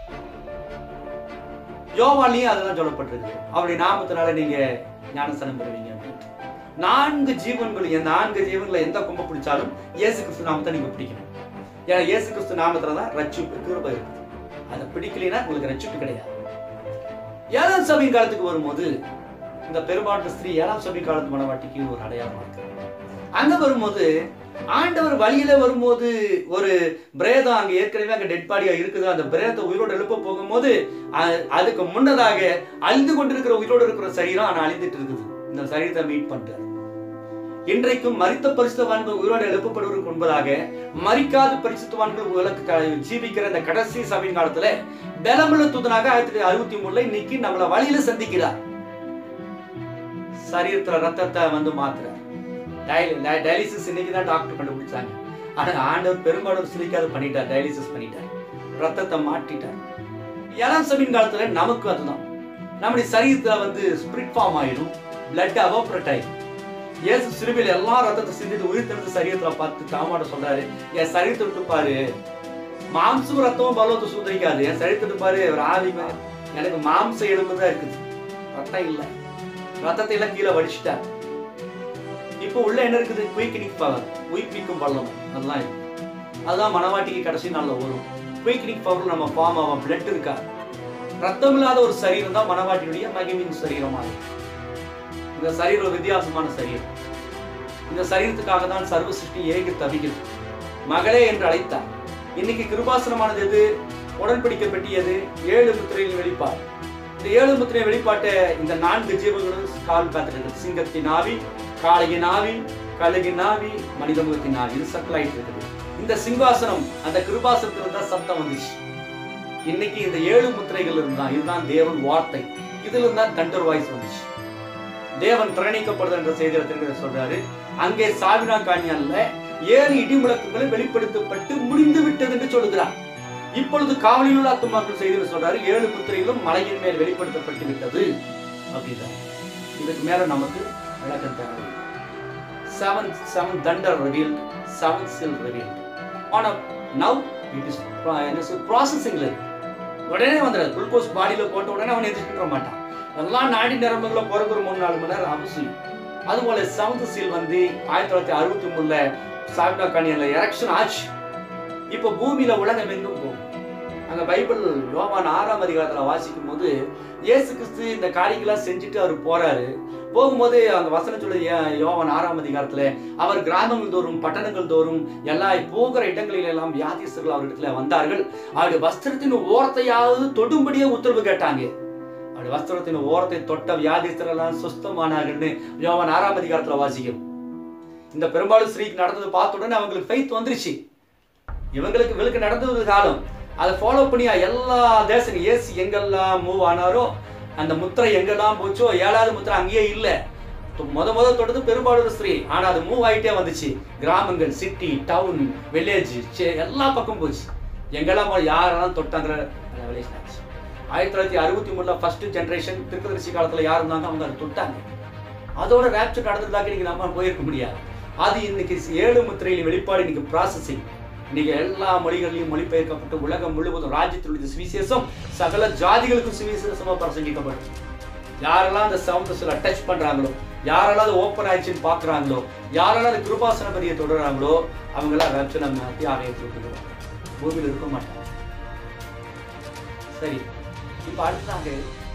யோவாலையும் அதெல்லாம் சொல்லப்பட்டிருக்கு அவருடைய நாமத்தினால நீங்க ஞானஸ்தானம் பெறுவீங்க அப்படின்ட்டு நான்கு ஜீவன்கள் என் நான்கு ஜீவன்களை எந்த கும்ப பிடிச்சாலும் இயேசு கிறிஸ்து நாமத்தை நீங்க பிடிக்கணும் ஏன்னா இயேசு கிறிஸ்து நாமத்துல தான் ரட்சிப்பு கிருபை இருக்குது அதை பிடிக்கலைன்னா உங்களுக்கு ரட்சிப்பு கிடையாது ஏழாம் சபை காலத்துக்கு வரும்போது இந்த பெரும்பாட்டு ஸ்திரீ ஏழாம் சபை காலத்து மனவாட்டிக்கு ஒரு அடையாளமா இருக்கு அங்க வரும்போது ஆண்டவர் வழியில வரும்போது ஒரு பிரேதம் அங்க ஏற்கனவே அங்க டெட் பாடியா இருக்குது அந்த பிரேதத்தை உயிரோடு எழுப்ப போகும்போது அ- அதுக்கு முன்னதாக அழிந்து கொண்டிருக்கிற உயிரோடு இருக்கிற சரீரம் ஆனா அழிந்துட்டு இருக்குது இந்த சரீரத்தை மீட் பண்றாரு இன்றைக்கும் மரித்த பரிசுத்தவான்கள் உயிரோடு எழுப்பப்படுவதற்கு முன்பதாக மரிக்காத பரிசுத்தவான்கள் உலக க- ஜீவிக்கிற இந்த கடைசி சபையின் காலத்துல பலமுள்ள தூதனாக ஆயிரத்தி தொள்ளாயிரத்தி அறுபத்தி மூணுல இன்னைக்கு நம்மள வழியில சந்திக்கிறார் சரீரத்துல ரத்தத்தை வந்து மாத்துறார் டயலி- டயாலிசிஸ் இன்னைக்கு தான் டாக்டர் கண்டுபிடிச்சாங்க ஆனா ஆண்டவர் பெரும்பாலும் சிரிக்காத பண்ணிட்டார் டயாலிசிஸ் பண்ணிட்டார் ரத்தத்தை மாட்டிட்டார் ஏழாம் சபையின் காலத்துல நமக்கு அதுதான் நம்முடைய சரீரத்துல வந்து ஸ்பிரிட் ஃபார்ம் ஆயிடும் பிளட் அவோப்ரேட் ஆயிடும் இயேசு சிறுவையில் எல்லா ரத்தத்தை சிந்திட்டு உயிர் தெரிஞ்ச சரீரத்துல பார்த்து தாமாட சொல்றாரு என் சரீரத்தை விட்டு பாரு மாம்சம் ரத்தமும் பலவத்தை சுந்தரிக்காது என் சரீரத்தை விட்டு பாரு ஒரு ஆவி மே- எனக்கு மாம்ச எலும்பு தான் இருக்குது ரத்தம் இல்லை ரத்தத்தை எல்லாம் கீழே வடிச்சிட்டார் இப்போ உள்ள என்ன இருக்குது குயிக்னிக் பவர் உயிர்ப்பிக்கும் பள்ளம் அதெல்லாம் இருக்கு அதுதான் மனவாட்டிக்கு கடைசி நாள்ல வரும் குயிக்னிக் பவர் நம்ம ஃபார்ம் ஆகும் பிளட் இருக்கா ரத்தம் இல்லாத ஒரு சரீரம் தான் மனவாட்டியுடைய மகிமின் சரீரமா இருக்கு இந்த சரீரம் ஒரு வித்தியாசமான சரீரம் இந்த சரீரத்துக்காக தான் சர்வ சிருஷ்டி ஏகி தவிக்கிறது மகளே என்று அழைத்தார் இன்னைக்கு கிருபாசனமானது எது உடன்படிக்கை பெட்டியது ஏழு முத்திரையின் வெளிப்பாடு இந்த ஏழு முத்திரை வெளிப்பாட்டை இந்த நான்கு ஜீவங்களும் கால் காத்திருக்கு சிங்கத்தின் ஆவி காளையின் ஆவி கழுகின் ஆவி மனித முகத்தின் ஆவி இது சர்க்கிள் ஆயிட்டு இருக்குது இந்த சிங்காசனம் அந்த கிருபாசனத்துல தான் சத்தம் வந்துச்சு இன்னைக்கு இந்த ஏழு முத்திரைகள் இருந்தான் இதுதான் தேவன் வார்த்தை இதுல இருந்தான் தண்டர் வாய்ஸ் வந்துச்சு தேவன் திரணிக்கப்படுது என்ற செய்தியில திரும்ப சொல்றாரு அங்கே சாவினா காணியல்ல ஏழு இடிமுழக்கங்களும் வெளிப்படுத்தப்பட்டு முடிந்து விட்டது என்று சொல்லுகிறார் இப்பொழுது காவலில் உள்ள ஆத்துமாக்கள் செய்தியில் சொல்றாரு ஏழு முத்திரைகளும் மலையின் மேல் வெளிப்படுத்தப்பட்டு விட்டது அப்படிதான் இதுக்கு மேல நமக்கு விளக்கம் தேவை seven seven thunder reveal seven seal reveal ஆனா நவ் இட் இஸ் என்ன சொல் ப்ராசஸிங்ல இருக்கு உடனே வந்துடாது குளுக்கோஸ் பாடியில போட்ட உடனே அவன் எதிர்க்கிற மாட்டான் எல்லாம் நாடி நரம்புகளை பிறகு ஒரு மூணு நாலு மணி நேரம் அவசியம் அதுபோல செவன்த் சீல் வந்து ஆயிரத்தி தொள்ளாயிரத்தி அறுபத்தி மூணுல சாவினா காணியன்ல எலெக்ஷன் ஆச்சு இப்போ பூமியில உலகம் எங்கும் போகும் அங்க பைபிள் யோவான் ஆறாம் அதிகாரத்துல வாசிக்கும் போது இயேசு கிறிஸ்து இந்த காரியங்களாம் செஞ்சுட்டு அவர் போறாரு போகும்போது அந்த வசனம் சொல்லி யோவான் ஆறாம் அதிகாரத்துல அவர் கிராமங்கள் தோறும் பட்டணங்கள் தோறும் எல்லா போகிற இடங்களில் எல்லாம் வியாதிஸ்தர்கள் அவரிடத்துல வந்தார்கள் அவருடைய வஸ்திரத்தின் ஓரத்தையாவது தொடும்படியே உத்தரவு கேட்டாங்க அவருடைய வஸ்திரத்தின் ஓரத்தை தொட்ட வியாதிஸ்தர்கள் எல்லாம் சுஸ்தமானார்கள்னு யோவான் ஆறாம் அதிகாரத்துல வாசிக்கும் இந்த பெரும்பாலும் ஸ்ரீக்கு நடந்தது பார்த்த உடனே அவங்களுக்கு ஃபெய்த் வந்துருச்சு இவங்களுக்கு இவங்களுக்கு நடந்தது ஒரு காலம் அதை ஃபாலோ பண்ணியா எல்லா தேசம் இயேசு எங்கெல்லாம் மூவ் ஆனாரோ அந்த முத்திரை எங்கெல்லாம் போச்சோ ஏழாவது முத்திரை அங்கேயே இல்லை முத முத தொட்டது பெரும்பாலும் ஸ்ரீ ஆனா அது மூவ் ஆயிட்டே வந்துச்சு கிராமங்கள் சிட்டி டவுன் வில்லேஜ் எல்லா பக்கம் போச்சு எங்கெல்லாம் போய் யாரெல்லாம் தொட்டாங்கிற ரெவலேஷன் ஆச்சு ஆயிரத்தி தொள்ளாயிரத்தி அறுபத்தி மூணுல ஃபர்ஸ்ட் ஜென்ரேஷன் திருக்கதரிசி காலத்துல யார் இருந்தாங்க அவங்க அதை தொட்டாங்க அதோட ரேப்சர் நடந்ததாக நீங்க நம்ம போயிருக்க முடியாது அது இன்னைக்கு ஏழு முத்திரையில் வெளிப்பாடு இன்னைக்கு ப்ராசஸிங் இன்னைக்கு எல்லா மொழிகளிலும் மொழிபெயர்க்கப்பட்டு உலகம் முழுவதும் ராஜ்யத்தில் உள்ள சுவிசேஷம் சகல ஜாதிகளுக்கும் சுவிசேஷமா பிரசங்கிக்கப்படும் யாரெல்லாம் அந்த சவுண்டஸ்ல டச் பண்றாங்களோ யாரெல்லாம் அது ஓப்பன் ஆயிடுச்சுன்னு பாக்குறாங்களோ யாரெல்லாம் அந்த கிருபாசன பதியை தொடர்றாங்களோ அவங்களாம் ரேப்சர் நம்ம ஆலயத்துக்கு பூமியில் இருக்க மாட்டாங்க சரி இப்ப அடுத்ததாக